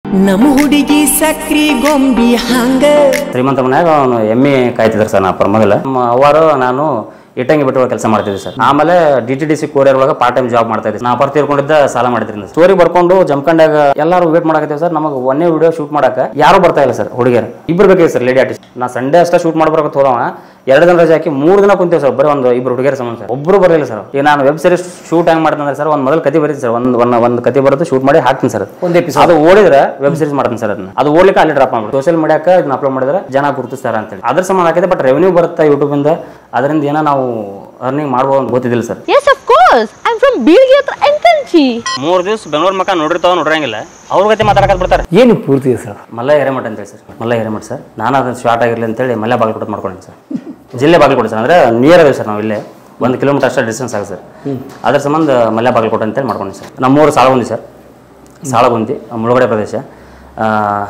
ನಮ್ಮ ಹುಡುಗಿ ಸಕ್ರಿ ಗೊಂಬಿ ಹಂಗ ಶ್ರೀಮಂತ ಮನ್ಯಾಗ ಅವನು ಎಮ್ಮೆ ಕಾಯ್ತಿದ್ರು ಸರ್ ನಾ ಅಪ್ಪರ ಮೊದಲು ನಮ್ಮ ಅವರು ನಾನು ಇಟ್ಟಂಗಿ ಬಿಟ್ಟು ಕೆಲಸ ಮಾಡ್ತಿದ್ದೆ ಸರ್ ಆಮೇಲೆ D T D C courier ಒಳಗೆ ಪಾರ್ಟ್ ಟೈಮ್ ಜಾಬ್ ಮಾಡ್ತಾ ಇದ್ದೆ ನಾ ಅಪ್ಪರ್ ತೀರ್ಕೊಂಡಿದ್ದ ಸಾಲ ಮಾಡಿದ್ರಿಂದ ಸ್ಟೋರಿ ಬರ್ಕೊಂಡು ಜಮ್ಕಂಡಾಗ ಎಲ್ಲರೂ ವೇಟ್ ಮಾಡಕತ್ತೀವಿ ಸರ್ ನಮಗೆ ಒಂದೇ ವಿಡಿಯೋ ಶೂಟ್ ಮಾಡಕ ಯಾರು ಬರ್ತಾ ಇಲ್ಲ ಸರ್ ಹುಡುಗಿಯರು ಇಬ್ರು ಬೇಕಿದೆ ಸರ್ ಲೇಡಿ ಆರ್ಟಿಸ್ಟ್ ನಾ ಸಂಡೇ ಅಷ್ಟೇ ಶೂಟ್ ಮಾಡ್ಬರಕ ಹೋದವ ಎರಡು ದಿನ ರಜೆ ಹಾಕಿ ಮೂರು ದಿನ ಕುಂತೀವಿ ಸರ್ ಬರೀ ಒಂದು ಇಬ್ರು ಹುಡುಗಿಯರ ಸಂಬಂಧ ಸರ್ ಒಬ್ರು ಬರಲಿಲ್ಲ ಸರ್ ಈಗ ನಾನು ವೆಬ್ ಸೀರೀಸ್ ಶೂಟ್ ಹೆಂಗ್ ಮಾಡ್ತೀನಿ ಸರ್ ಒಂದು ಮೊದಲು ಕತೆ ಬರೀತೀನಿ ಸರ್ ಒಂದು ಒಂದು ಒಂದು ಕತೆ ಬರೋದು ಶೂಟ್ ಮಾಡಿ ಹಾಕ್ತೀನಿ ಸರ್ ಒಂದು ಎಪಿಸೋಡ್ ಅದು ಓಡಿದ್ರೆ ವೆಬ್ ಸೀರೀಸ್ ಮಾಡ್ತೀನಿ ಸರ್ ಅದನ್ನ ಅದು ಓಡ್ಲಿಕ್ಕೆ ಅಲ್ಲಿ ಡ್ರಾಪ್ ಮಾಡ್ಬಿಟ್ಟು ಸೋಷಿಯಲ್ ಮೀಡಿಯಾಕ್ಕೆ ಇದನ್ನ ಅಪ್ಲೋಡ್ ಮಾಡಿದ್ರೆ ಜನ ಗುರುತಿಸ್ತಾರ ಅಂತೇಳಿ ಅದ್ರ ಸಂಬಂಧ ಹಾಕಿದೆ ಬಟ್ ರೆವೆನ್ಯೂ ಬರುತ್ತೆ ಯೂಟ್ಯೂಬ್ ಇಂದ ಅದರಿಂದ ಏನೋ ನಾವು ಅರ್ನಿಂಗ್ ಮಾಡ್ಬೋದು ಅಂತ ಗೊತ್ತಿದ್ದಿಲ್ಲ sir Yes, of course. I'm from Bilgi ಹತ್ರ Enkanchi. ಮೂರು ದಿವಸ ಬೆಂಗಳೂರು ಮಕ್ಕ ನೋಡಿರ್ತಾವ ನೋಡ್ರಂಗಿಲ್ಲ ಅವ್ರ ಗತಿ ಮಾತಾಡಕ್ ಬಿಡ್ತಾರೆ ಏನು ಪೂರ್ತಿ ಸರ್ ಮಲ್ಲ ಹಿರೇಮಠ ಅಂತೇಳಿ ಸರ್ ಮಲ್ಲ ಹಿರೇಮಠ ಸರ್ ನಾನು ಅದನ್ನ ಶಾರ್ಟ್ ಆಗಿರಲಿ ಅಂತೇಳಿ ಮಲ್ಲ ಬಾಗಲಕೋಟೆ ಮಾಡ್ಕೊಂಡೆ ಸರ್ ಜಿಲ್ಲೆ ಬಾಗಲಕೋಟೆ ಸರ್ ಅಂದ್ರೆ ನಿಯರ್ ಅದೇ ಸರ್ ನಾವು ಇಲ್ಲೇ ಒಂದು ಕಿಲೋಮೀಟರ್ ಅಷ್ಟೇ ಡಿಸ್ಟೆನ್ಸ್ ಆಗುತ್ತೆ ಸರ್ ಅದ್ರ ಸಂಬಂಧ ಮಲ್ಲ ಬಾಗಲಕೋಟೆ ಅಂತೇಳಿ ಮಾಡ್ಕೊಂಡೆ ಸರ್ ನಮ್ಮೂರು ಸಾಳಗುಂದಿ ಸರ್ ಸಾಳಗುಂದಿ ಮುಳುಗಡೆ ಪ್ರದೇಶ ಆ,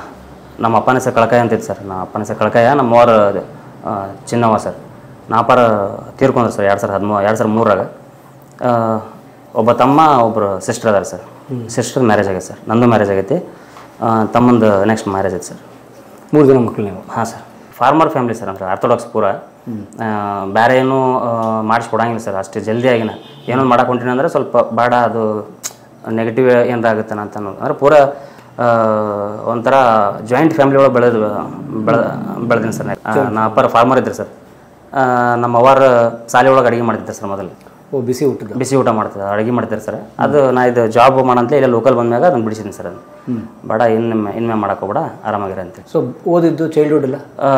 ನಮ್ಮ ಅಪ್ಪನ ಹೆಸರು ಕಳಕಾಯ ಅಂತ ಇತ್ತು ಸರ್ ನಮ್ಮ ಅಪ್ಪನ ಹೆಸರು ಕಳಕಾಯ ನಮ್ಮವರ ಆ, ಚಿನ್ನವ್ವ ಸರ್ ನಾಪರ ತೀರ್ಕೊಂಡ್ರು ಸರ್ ಎರಡು ಸಾವಿರದ ಹದಿಮೂ ಎರಡು ಸಾವಿರದ ಮೂರಾಗ ಆ, ಒಬ್ಬ ತಮ್ಮ ಒಬ್ಬರು ಸಿಸ್ಟರ್ ಅದಾರ ಸರ್ ಸಿಸ್ಟರ್ ಮ್ಯಾರೇಜ್ ಆಗೈತೆ ಸರ್ ನಂದು ಮ್ಯಾರೇಜ್ ಆಗೈತಿ ಆ, ತಮ್ಮಂದು ನೆಕ್ಸ್ಟ್ ಮ್ಯಾರೇಜ್ ಐತೆ ಸರ್ ಮೂರು ಜನ ಮಕ್ಕಳು ನೀವು ಹಾಂ ಸರ್ ಫಾರ್ಮರ್ ಫ್ಯಾಮಿಲಿ ಸರ್ ಅಂದ್ರೆ ಆರ್ಥೋಡಾಕ್ಸ್ ಪೂರ ಆ, ಬೇರೆ ಏನು ಮಾಡಿಸ್ಕೊಡಂಗಿಲ್ಲ ಸರ್ ಅಷ್ಟು ಜಲ್ದಿ ಆಗಿನ ಏನೋ ಮಾಡಕ್ಕೆ ಹೊಂಟಿನಿ ಅಂದ್ರೆ ಸ್ವಲ್ಪ ಬೇಡ ಅದು ನೆಗೆಟಿವ್ ಏನಾರ ಆಗುತ್ತೆ ಅಂತ ಅನ್ನೋದು ಅಂದ್ರೆ ಪೂರ ಆ, ಒಂಥರ ಜಾಯಿಂಟ್ ಫ್ಯಾಮಿಲಿ ಒಳಗೆ ಬೆಳೆದು ಬೆಳೆ ಬೆಳೆದೀನಿ ಸರ್ ನಾ- ನಾ ಅಪ್ಪರ ಫಾರ್ಮರ್ ಇದ್ರಿ ಸರ್ ಆ, ನಮ್ಮ ಅವರ ಶಾಲೆ ಒಳಗೆ ಅಡುಗೆ ಮಾಡ್ತಿದ್ದೆ ಸರ್ ಮೊದಲು ಓ ಬಿಸಿ ಊಟದ ಬಿಸಿ ಊಟ ಮಾಡ್ತಿದ್ದೆ ಅಡುಗೆ ಮಾಡ್ತಾರೆ ಸರ್ ಅದು ನಾ ಇದು ಜಾಬ್ ಮಾಡಂತಲೇ ಇಲ್ಲ ಲೋಕಲ್ ಬಂದ್ಮ್ಯಾಗ ಅದನ್ನು ಬಿಡಿಸಿದ್ದೀನಿ ಸರ್ ಅದು ಬೇಡ ಇನ್ನೊಮ್ಮೆ ಇನ್ನೊಮ್ಮೆ ಮಾಡಕ್ಕೆ ಹೋಗ್ಬೇಡ ಆರಾಮಾಗಿರ ಅಂತೇಳಿ ಸೊ ಓದಿದ್ದು ಚೈಲ್ಡ್ಹುಡ್ ಎಲ್ಲ ಆ,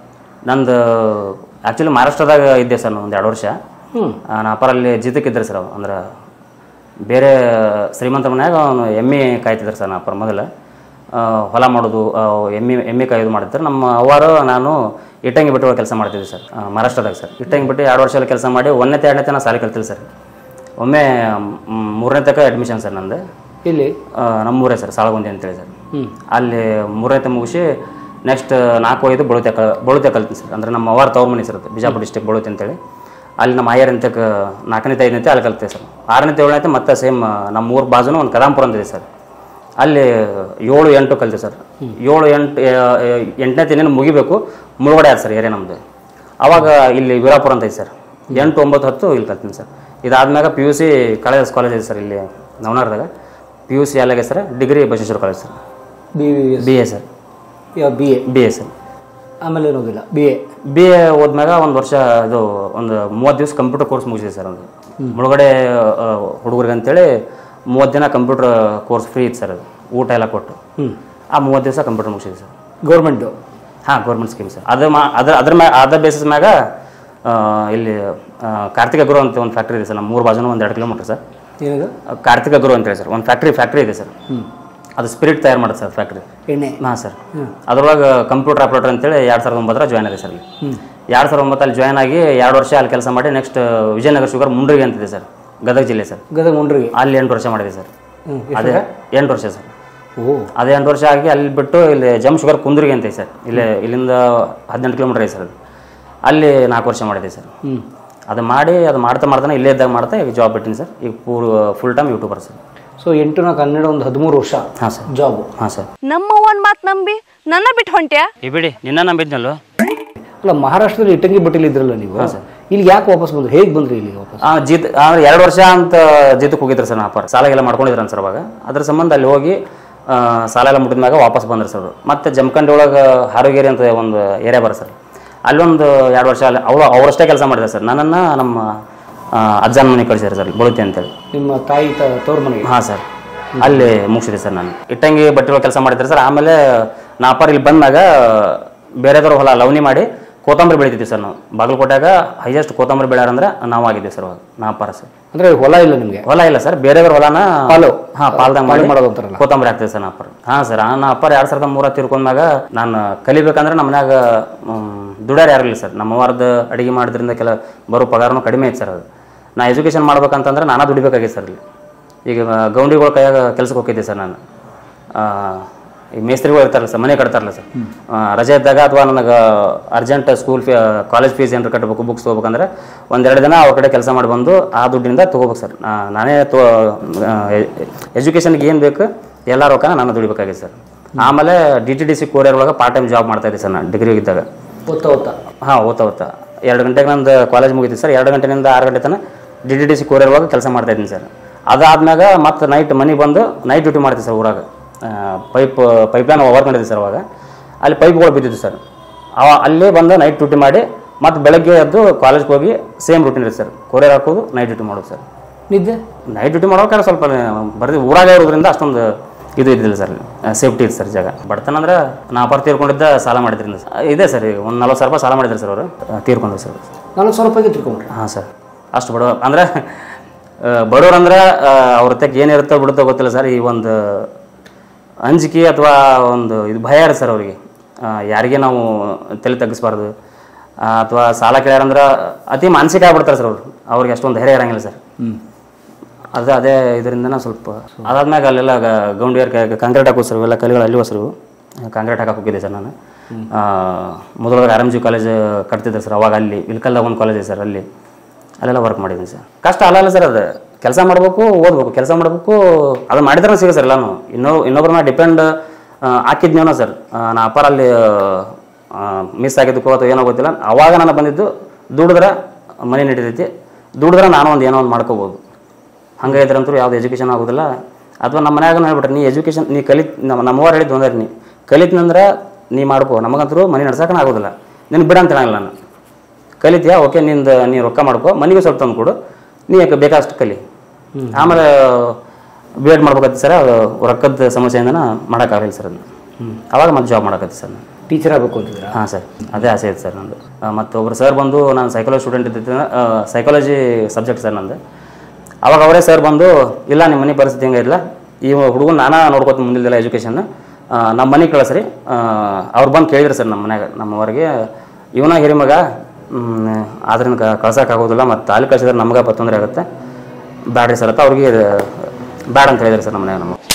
ನಂದು ಆ್ಯಕ್ಚುಲಿ ಮಹಾರಾಷ್ಟ್ರದಾಗ ಇದ್ದೆ ಸರ್ ಒಂದು ಎರಡು ವರ್ಷ ಆ, ನಾ ಅಪ್ಪರಲ್ಲಿ ಜಿತಕ್ಕಿದ್ದೆ ಸರ್ ಅವ ಅಂದ್ರೆ ಬೇರೆ ಶ್ರೀಮಂತ ಮನ್ಯಾಗ ಅವನು ಎಮ್ಮೆ ಕಾಯ್ತಿದ್ರು ಸರ್ ನಾ ಅಪ್ಪರ ಮೊದಲು ಆ, ಹೊಲ ಮಾಡೋದು ಆ, ಎಮ್ಮೆ ಎಮ್ಮೆ ಕಾಯೋದು ಮಾಡ್ತಿದ್ರು ನಮ್ಮ ಅವರು ನಾನು ಇಟ್ಟಂಗಿ ಬಿಟ್ಟು ಕೆಲಸ ಮಾಡ್ತಿದ್ದೆ ಸರ್ ಆ, ಮಹಾರಾಷ್ಟ್ರದಾಗ ಸರ್ ಇಟ್ಟಂಗಿ ಬಿಟ್ಟು ಎರಡು ವರ್ಷ ಕೆಲಸ ಮಾಡಿ ಒಂದನೇ ಎರಡನೇ ತನಕ ಸಾಲ ಕಲ್ತಿಲ್ಲ ಸರ್ ಒಮ್ಮೆ ಮ್, ಮೂರನೇ ತನಕ ಅಡ್ಮಿಷನ್ ಸರ್ ನಂದು ಇಲ್ಲಿ ಆ, ನಮ್ಮೂರೇ ಸರ್ ಸಾಳಗುಂದಿ ಅಂತೇಳಿ ಸರ್ ಅಲ್ಲಿ ಮೂರನೇ ಮುಗಿಸಿ ನೆಕ್ಸ್ಟ್ ನಾಲ್ಕು ಐದು ಬಳುತೆ ಕ ಬಳುತೆ ಕಲ್ತೀನಿ ಸರ್ ಅಂದ್ರೆ ನಮ್ಮ ಅವರ ತವ್ರ ಮನೆ ಸರ್ ಅದು ಬಿಜಾಪುರ ಡಿಸ್ಟಿಕ್ ಬಳುತೆ ಅಂತೇಳಿ ಅಲ್ಲಿ ನಮ್ಮ ಆಯರ್ ಅಂತಕ್ಕೆ ನಾಲ್ಕನೇ ಐದನೇ ಅಲ್ಲಿ ಕಲ್ತೆ ಸರ್ ಆರನೇ ಏಳನೇ ಮತ್ತೆ ಸೇಮ್ ನಮ್ಮ ಊರ ಬಾಜುನು ಒಂದು ಕದಾಂಪುರ ಅಂತಿದೆ ಸರ್ ಅಲ್ಲಿ ಏಳು ಎಂಟು ಕಲ್ತೆ ಸರ್ ಏಳು ಎಂಟು ಎಂಟನೇ ತಿನ್ನೇನು ಮುಗಿಬೇಕು ಮುಳುಗಡೆ ಆಯ್ತು ಸರ್ ಏರಿಯಾ ನಮ್ಮದು ಅವಾಗ ಇಲ್ಲಿ ವೀರಾಪುರ ಅಂತ ಐತೆ ಸರ್ ಎಂಟು ಒಂಬತ್ತು ಹತ್ತು ಇಲ್ಲಿ ಕಲ್ತೀನಿ ಸರ್ ಇದಾದ್ಮ್ಯಾಗ P U C college college ಇದೆ ಸರ್ ಇಲ್ಲಿ ನವನಾರ್ದಾಗ ಪಿ ಯು ಸಿ ಅಲ್ಲಾಗೆ sir degree Basaveshwara college sir B B A sir B A B A sir ಆಮೇಲೆ ಏನು ಓದಿಲ್ಲ ಬಿ ಎ ಬಿ ಎ ಹೋದ್ಮ್ಯಾಗ ಒಂದು ವರ್ಷ ಇದು ಒಂದು ಮೂವತ್ತು ದಿವಸ ಕಂಪ್ಯೂಟರ್ ಕೋರ್ಸ್ ಮುಗಿಸಿದೆ ಸರ್ ಒಂದು ಮುಳುಗಡೆ ಹುಡುಗರಿಗೆ ಅಂತೇಳಿ ಮೂವತ್ತು ದಿನ ಕಂಪ್ಯೂಟರ್ ಕೋರ್ಸ್ ಫ್ರೀ ಇತ್ತು ಸರ್ ಅದು ಊಟ ಎಲ್ಲ ಕೊಟ್ಟು ಆ ಮೂವತ್ತು ದಿವಸ ಕಂಪ್ಯೂಟರ್ ಮುಗಿಸಿದೆ ಸರ್ ಗೌರ್ಮೆಂಟು ಹಾಂ ಗೌರ್ಮೆಂಟ್ ಸ್ಕೀಮ್ ಸರ್ ಅದು ಮಾ ಅದ್ರ ಅದ್ರ ಮ್ಯಾ ಅದ್ರ ಬೇಸಿಸ್ ಮ್ಯಾಗ ಆ, ಇಲ್ಲಿ ಆ, ಕಾರ್ತಿಕ ಗುರು ಅಂತ ಒಂದು ಫ್ಯಾಕ್ಟ್ರಿ ಇದೆ ಸರ್ ನಮ್ಮ ಮೂರು ಬಾಜುನು ಒಂದು ಎರಡು ಕಿಲೋಮೀಟರ್ ಸರ್ ಏನಿದು ಕಾರ್ತಿಕ ಗುರು ಅಂತೇಳಿ ಸರ್ ಒಂದು ಫ್ಯಾಕ್ಟ್ರಿ ಫ್ಯಾಕ್ಟ್ರಿ ಇದೆ ಸರ್ ಅದು ಸ್ಪಿರಿಟ್ ತಯಾರು ಮಾಡುತ್ತೆ ಸರ್ ಫ್ಯಾಕ್ಟ್ರಿ ಎಣ್ಣೆ ಹಾಂ ಸರ್ ಅದ್ರೊಳಗೆ ಕಂಪ್ಯೂಟರ್ ಆಪ್ರೇಟರ್ ಅಂತೇಳಿ ಎರಡು ಸಾವಿರದ ಒಂಬತ್ತರ ಜಾಯ್ನ್ ಆಗಿದೆ ಸರ್ ಇಲ್ಲಿ ಎರಡು ಸಾವಿರದ ಒಂಬತ್ತಲ್ಲಿ ಜಾಯ್ನ್ ಆಗಿ ಎರಡು ವರ್ಷ ಅಲ್ಲಿ ಕೆಲಸ ಮಾಡಿ ನೆಕ್ಸ್ಟ್ ವಿಜಯನಗರ ಶುಗರ್ ಮುಂಡ್ರಿಗೆ ಅಂತಿದೆ ಸರ್ ಗದಗ ಜಿಲ್ಲೆ ಸರ್ ಗದಗ ಮುಂಡ್ರಿಗೆ ಅಲ್ಲಿ ಎಂಟು ವರ್ಷ ಮಾಡಿದೆ ಸರ್ ಹ್ಮ್, ಅದೇ ಎಂಟು ವರ್ಷ ಸರ್ ಓ ಅದೇ ಎಂಟು ವರ್ಷ ಆಗಿ ಅಲ್ಲಿ ಬಿಟ್ಟು ಇಲ್ಲಿ ಜಮ್ ಶುಗರ್ ಕುಂದ್ರಿಗೆ ಅಂತ ಐತೆ ಸರ್ ಇಲ್ಲೇ ಇಲ್ಲಿಂದ ಹದಿನೆಂಟು ಕಿಲೋಮೀಟರ್ ಐತೆ ಸರ್ ಅದು ಅಲ್ಲಿ ನಾಲ್ಕು ವರ್ಷ ಮಾಡಿದೆ ಸರ್ ಹ್ಞೂ ಅದು ಮಾಡಿ ಅದು ಮಾಡ್ತಾ ಮಾಡ್ತಾನೆ ಇಲ್ಲೇ ಇದ್ದಾಗ ಮಾಡ್ತಾ ಈಗ ಜಾಬ್ ಬಿಟ್ಟಿನಿ ಸರ್ ಈಗ ಪೂರ್ full time YouTuber sir so ಎಂಟು ನಾಲ್ಕು ಹನ್ನೆರಡು ಒಂದು ಹದಿಮೂರು ವರ್ಷ ಹಾಂ ಸರ್ ಜಾಬು ಹಾಂ ಸರ್ ನಮ್ಮ ಒಂದ್ ಮಾತ್ ನಂಬಿ ನನ್ನ ಬಿಟ್ಟು ಹೊಂಟ್ಯಾ ಈ ಬಿಡಿ ನಿನ್ನ ನಂಬಿದ್ನಲ್ವ ಅಲ್ಲ ಮಹಾರಾಷ್ಟ್ರದಲ್ಲಿ ಇಟ್ಟಂಗಿ ಬಟ್ಟಿಲಿ ಇದ್ರಲ್ಲ ನೀವು ಇಲ್ಲಿ ಯಾಕೆ ವಾಪಸ್ ಬಂದ್ರು ಹೇಗೆ ಬಂದ್ರಿ ಇಲ್ಲಿ ವಾಪಸ್ ಆ, ಜಿತ್ ಅಂದ್ರೆ ಎರಡು ವರ್ಷ ಅಂತ ಜಿತಕ್ಕೆ ಹೋಗಿದ್ರು ಸರ್ ನಾಪರ್ ಸಾಲ ಎಲ್ಲ ಮಾಡ್ಕೊಂಡಿದ್ರು ಸರ್ ಅವಾಗ ಅದ್ರ ಸಂಬಂಧ ಅಲ್ಲಿ ಹೋಗಿ ಆ, ಸಾಲ ಎಲ್ಲ ಮುಟ್ಟಿದ್ಮ್ಯಾಗ ವಾಪಸ್ ಬಂದ್ರು ಸರ್ ಅವ್ರು. ಮತ್ತೆ ಜಮಖಂಡಿ ಒಳಗೆ ಹಾರೋಗೇರಿ ಅಂತ ಒಂದು ಏರಿಯಾ ಬರ ಸರ್ ಅಲ್ಲೊಂದು ಎರಡು ವರ್ಷ ಅಲ್ಲಿ ಅವಳು ಅವರಷ್ಟೇ ಕೆಲಸ ಮಾಡಿದೆ ಸರ್ ನನ್ನನ್ನು ನಮ್ಮ ಆ, ಅಜ್ಜನ ಮನೆ ಕಳಿಸಿದ್ರು ಸರ್ ಬಳುತಿ ಅಂತೇಳಿ ನಿಮ್ಮ ತಾಯಿ ತ- ತವ್ರ ಮನೆಗೆ ಹಾಂ ಸರ್ ಅಲ್ಲಿ ಮುಗಿಸಿದೆ ಸರ್ ನಾನು ಇಟ್ಟಂಗಿ ಬಟ್ಟೆ ಕೆಲಸ ಮಾಡಿದ್ರೆ ಸರ್ ಆಮೇಲೆ ನಾಪರ್ ಇಲ್ಲಿ ಬಂದಾಗ ಬೇರೆದವ್ರ ಹೊಲ ಲವಣಿ ಮಾಡಿ ಕೋತಂಬರಿ ಬೆಳಿತಿದ್ವಿ ಸರ್ ನಾವು ಬಾಗಲಕೋಟೆಗ ಹೈಯೆಸ್ಟ್ ಕೋತಂಬರಿ ಬೆಳ್ಯಾರ ಅಂದ್ರೆ ನಾವು ಆಗಿದ್ದೀವಿ ಸರ್ ಅವಾಗ ನಾಪರ ಸರ್ ಅಂದ್ರೆ ಹೊಲ ಇಲ್ಲ ನಿಮಗೆ ಹೊಲ ಇಲ್ಲ ಸರ್ ಬೇರೆಯವ್ರ ಹೊಲನ ಪಾಲು. ಹಾಂ ಪಾಲ್ದಂಗೆ ಪಾಲು ಮಾಡಿ ಮಾಡೋದು ಅಂತಾರಲ್ಲ. ಕೋತಂಬರಿ ಆಗ್ತದೆ ಸರ್ ನಾಪರ್ ಹಾಂ ಸರ್ ನಾ ಅಪ್ಪರ್ ಎರಡು ಸಾವಿರದ ಮೂರ ತಿರ್ಕೊಂಡಾಗ ನಾನು ಕಲಿಬೇಕಂದ್ರೆ ನಮ್ಮ ಮನ್ಯಾಗ ದುಡ್ಯಾರ ಯಾರು ಇಲ್ಲ ಸರ್ ನಮ್ಮ ವಾರದ ಅಡಿಗೆ ಮಾಡೋದ್ರಿಂದ ಕೆಲ ಬರೋ ಪಗಾರನೂ ಕಡಿಮೆ ಐತೆ ಸರ್ ಅದು ನಾ ಎಜುಕೇಷನ್ ಮಾಡ್ಬೇಕಂತಂದ್ರೆ ನಾನಾ ದುಡಿಬೇಕಾಗಿತ್ತು ಸರ್ ಇಲ್ಲಿ ಈಗ ಗೌಂಡಿಗಳ ಕೈಯಾಗ ಕೆಲ್ಸಕ್ಕೆ ಹೋಗಿದ್ದೆ ಸರ್ ನಾನು ಆ, ಈ ಮೇಸ್ತ್ರಿಗಳು ಇರ್ತಾರಲ್ಲ ಸರ್ ಮನೆ ಕಟ್ತಾರಲ್ಲ ಸರ್ ಆ, ರಜೆ ಇದ್ದಾಗ ಅಥವಾ ನನಗೆ urgent school fee college fees ಏನಾರು ಕಟ್ಟಬೇಕು ಬುಕ್ಸ್ ತೊಗೋಬೇಕಂದ್ರೆ ಒಂದೆರಡು ದಿನ ಅವ್ರ ಕಡೆ ಕೆಲಸ ಮಾಡಿ ಬಂದು ಆ ದುಡ್ಡಿಂದ ತೊಗೋಬೇಕು ಸರ್ ನಾ- ನಾನೇ ತೋ ಎಜುಕೇಷನ್ಗೆ ಏನು ಬೇಕು ಎಲ್ಲ ರೊಕ್ಕನ ನಾನು ದುಡಿಬೇಕಾಗಿದೆ ಸರ್ ಆಮೇಲೆ D T D C courier ಒಳಗೆ ಪಾರ್ಟ್ ಟೈಮ್ ಜಾಬ್ ಮಾಡ್ತಾ ಇದ್ದೆ ಸರ್ ನಾನು ಡಿಗ್ರಿ ಇದ್ದಾಗ ಓದ್ತಾ ಓದ್ತಾ ಹಾಂ ಓದ್ತಾ ಓದ್ತಾ ಎರಡು ಗಂಟೆಗೆ ನಂದು ಕಾಲೇಜ್ ಮುಗಿತು ಸರ್ ಎರಡು ಗಂಟೆಯಿಂದ ಆರು ಗಂಟೆ ತನಕ D T D C courier ಒಳಗೆ ಕೆಲಸ ಮಾಡ್ತಾ ಇದ್ದೀನಿ ಸರ್ ಅದಾದ್ಮ್ಯಾಗ ಮತ್ತೆ ನೈಟ್ ಮನೆಗೆ ಬಂದು ನೈಟ್ ಡ್ಯೂಟಿ ಮಾಡ್ತೀವಿ ಸರ್ ಊರಾಗ ಪೈಪ್ ಪೈಪ್ಲೈನ್ ವರ್ಕ್ ಮಾಡಿದ್ವಿ ಸರ್ ಅವಾಗ ಅಲ್ಲಿ ಪೈಪ್ಗಳು ಬಿದ್ದಿದ್ದು ಸರ್ ಅವ ಅಲ್ಲೇ ಬಂದು ನೈಟ್ ಡ್ಯೂಟಿ ಮಾಡಿ ಮತ್ತೆ ಬೆಳಗ್ಗೆ ಎದ್ದು ಕಾಲೇಜ್ಗೆ ಹೋಗಿ ಸೇಮ್ ರೂಟೀನ್ ಇರುತ್ತೆ ಸರ್ ಕೊರಿಯರ್ ಹಾಕೋದು ನೈಟ್ ಡ್ಯೂಟಿ ಮಾಡೋದು ಸರ್ ನಿದ್ದೆ ನೈಟ್ ಡ್ಯೂಟಿ ಮಾಡೋಕೆ ಸ್ವಲ್ಪ ಬರ್ದಿ ಊರಾಗ ಇರೋದ್ರಿಂದ ಅಷ್ಟೊಂದು ಇದು ಇದ್ದಿಲ್ಲ ಸರ್ ಸೇಫ್ಟಿ ಇದೆ ಸರ್ ಜಾಗ ಬಡತನ ಅಂದ್ರೆ ನಾ ಅಪಾರ ತೀರ್ಕೊಂಡಿದ್ದ ಸಾಲ ಮಾಡಿದ್ರಿಂದ ಸರ್ ಇದೆ ಸರ್ ಈಗ ಒಂದು ನಲ್ವತ್ತು ಸಾವಿರ ರೂಪಾಯಿ ಸಾಲ ಮಾಡಿದ್ರು ಸರ್ ಅವರು ತೀರ್ಕೊಂಡ್ರು ಸರ್ ನಲ್ವತ್ತು ಸಾವಿರ ರೂಪಾಯಿಗೆ ತಿಳ್ಕೊಂಡ್ರೆ ಹಾಂ ಸರ್ ಅಷ್ಟು ಬಡವ ಅಂದ್ರೆ ಬಡವ್ರು ಅಂದ್ರೆ ಅವ್ರ ತೆಗೆ ಏನಿರುತ್ತೋ ಬಿಡುತ್ತೋ ಗೊತ್ತಿಲ್ಲ ಸರ್ ಈ ಒಂದು ಅಂಜಿಕೆ ಅಥವಾ ಒಂದು ಇದು ಭಯ ಇರುತ್ತೆ ಸರ್ ಅವರಿಗೆ ಯಾರಿಗೆ ನಾವು ತಲೆ ತಗ್ಗಿಸ್ಬಾರ್ದು ಅಥವಾ ಸಾಲ ಕೇಳ್ಯಾರಂದ್ರೆ ಅತಿ ಮಾನಸಿಕ ಆಗ್ಬಿಡ್ತಾರೆ ಸರ್ ಅವರು ಅವ್ರಿಗೆ ಅಷ್ಟೊಂದು ಧೈರ್ಯ ಇರಂಗಿಲ್ಲ ಸರ್ ಅದು ಅದೇ ಇದರಿಂದ ಸ್ವಲ್ಪ ಅದಾದ್ಮ್ಯಾಗ ಅಲ್ಲೆಲ್ಲ ಗ- ಗೌಂಡಿಯರ್ ಕಾಂಕ್ರೀಟ್ ಹಾಕೋದು ಸರ್ ಇವೆಲ್ಲ ಕಲ್ಲಿಗಳು ಅಲ್ಲಿ ಹೊಸರು ಕಾಂಕ್ರೀಟ್ ಹಾಕಕ್ಕೆ ಹೋಗಿದ್ದೆ ಸರ್ ನಾನು ಮೊದಲಾಗ ಆರ್ ಎಮ್ ಜಿ ಕಾಲೇಜ್ ಕಟ್ತಿದ್ದೆ ಸರ್ ಅವಾಗ ಅಲ್ಲಿ ಇಲ್ಕಲ್ದಾಗ ಒಂದು ಕಾಲೇಜ್ ಇದೆ ಸರ್ ಅಲ್ಲಿ ಅಲ್ಲೆಲ್ಲ ವರ್ಕ್ ಮಾಡಿದ್ದೀನಿ ಸರ್ ಕಷ್ಟ ಅಲ್ಲ ಅಲ್ಲ ಸರ್ ಅದು ಕೆಲಸ ಮಾಡಬೇಕು ಓದ್ಬೇಕು ಕೆಲಸ ಮಾಡಬೇಕು ಅದು ಮಾಡಿದ್ರೆ ಸಿಗ ಸರ್ ಎಲ್ಲಾನು ಇನ್ನೊ ಇನ್ನೊಬ್ಬರನ್ನ ಡಿಪೆಂಡ್ ಹಾಕಿದ್ನೇನೋ ಸರ್ ನಾ ಅಪ್ಪಾರ ಅಲ್ಲಿ ಮಿಸ್ ಆಗಿದ್ದಕ್ಕೋ ಅಥವಾ ಏನೋ ಗೊತ್ತಿಲ್ಲ ಅವಾಗ ನಾನು ಬಂದಿದ್ದು ದುಡಿದ್ರೆ ಮನೆ ನಡೀತೈತಿ ದುಡಿದ್ರೆ ನಾನು ಒಂದು ಏನೋ ಒಂದು ಮಾಡ್ಕೋಬೋದು ಹಂಗೆ ಇದ್ರಂತೂ ಯಾವ್ದು ಎಜುಕೇಷನ್ ಆಗೋದಿಲ್ಲ ಅಥವಾ ನಮ್ಮ ಮನ್ಯಾಗ ಹೇಳ್ಬಿಟ್ರೆ ನೀ ಎಜುಕೇಷನ್ ನೀ ಕಲಿತ್ ನಮ್ಮ ನಮ್ಮವ್ರು ಹೇಳಿದ್ದು ಒಂದೇ ನೀ ಕಲಿತ್ನಂದ್ರೆ ನೀ ಮಾಡ್ಕೋ ನಮಗಂತರೂ ಮನೆ ನಡ್ಸಕ್ಕೆ ಆಗೋದಿಲ್ಲ ನಿನಗೆ ಬಿಡ ಅಂತ ಹೇಳಂಗಿಲ್ಲ ನಾನು ಕಲಿತೀಯಾ ಓಕೆ ನಿಂದು ನೀ ರೊಕ್ಕ ಮಾಡ್ಕೋ ಮನೆಗೂ ಸ್ವಲ್ಪ ತಂದು ಕೊಡು ನೀ ಯಾಕೆ ಬೇಕಾದಷ್ಟು ಕಲಿ ಆಮೇಲೆ ಬಿ ಎಡ್ ಮಾಡ್ಬೇಕತ್ತಿ ಸರ್ ಅದು ರೊಕ್ಕದ ಸಮಸ್ಯೆಯಿಂದ ಮಾಡೋಕ್ಕಾಗಲಿಲ್ಲ ಸರ್ ಅದನ್ನ ಅವಾಗ ಮತ್ತೆ ಜಾಬ್ ಮಾಡಕತ್ತಿ ಸರ್ ನಾನು ಟೀಚರ್ ಆಗಬೇಕು ಅಂತಿದ್ರ ಹಾಂ ಸರ್ ಅದೇ ಆಸೆ ಐತೆ ಸರ್ ನಂದು ಆ, ಮತ್ತು ಒಬ್ರು ಸರ್ ಬಂದು ನಾನು ಸೈಕಾಲಜಿ ಸ್ಟೂಡೆಂಟ್ ಇದ್ದಿದ್ದ ಸೈಕಾಲಜಿ ಸಬ್ಜೆಕ್ಟ್ ಸರ್ ನಂದು ಅವಾಗ ಅವರೇ ಸರ್ ಬಂದು ಇಲ್ಲ ನಿಮ್ಮ ಮನೆ ಪರಿಸ್ಥಿತಿ ಹಿಂಗೆ ಇಲ್ಲ ಈ ಹುಡುಗನ ನಾನಾ ನೋಡ್ಕೊತೀನಿ ಮುಂದಿಲ್ಲ ಎಜುಕೇಷನ್ ನಮ್ಮ ಮನೆಗೆ ಕಳಿಸ್ರಿ ಅವ್ರು ಬಂದು ಕೇಳಿದ್ರು ಸರ್ ನಮ್ಮ ಮನ್ಯಾಗ ನಮ್ಮವರಿಗೆ ಇವನ ಹಿರಿಮಗ ಆದ್ರಿಂದ ಕಳ್ಸೋಕ್ಕಾಗೋದಿಲ್ಲ ಮತ್ತು ಅಲ್ಲಿ ಕಳ್ಸಿದ್ರೆ ನಮ್ಗೆ ತೊಂದರೆ ಆಗುತ್ತೆ ಬ್ಯಾಡ್ರಿ ಸರ್ ಅಂತ ಅವ್ರಿಗೆ ಬ್ಯಾಡ ಅಂತ ಹೇಳಿದ್ರು ಸರ್ ನಮ್ಮ ಮನ್ಯಾಗ ನಮಗೆ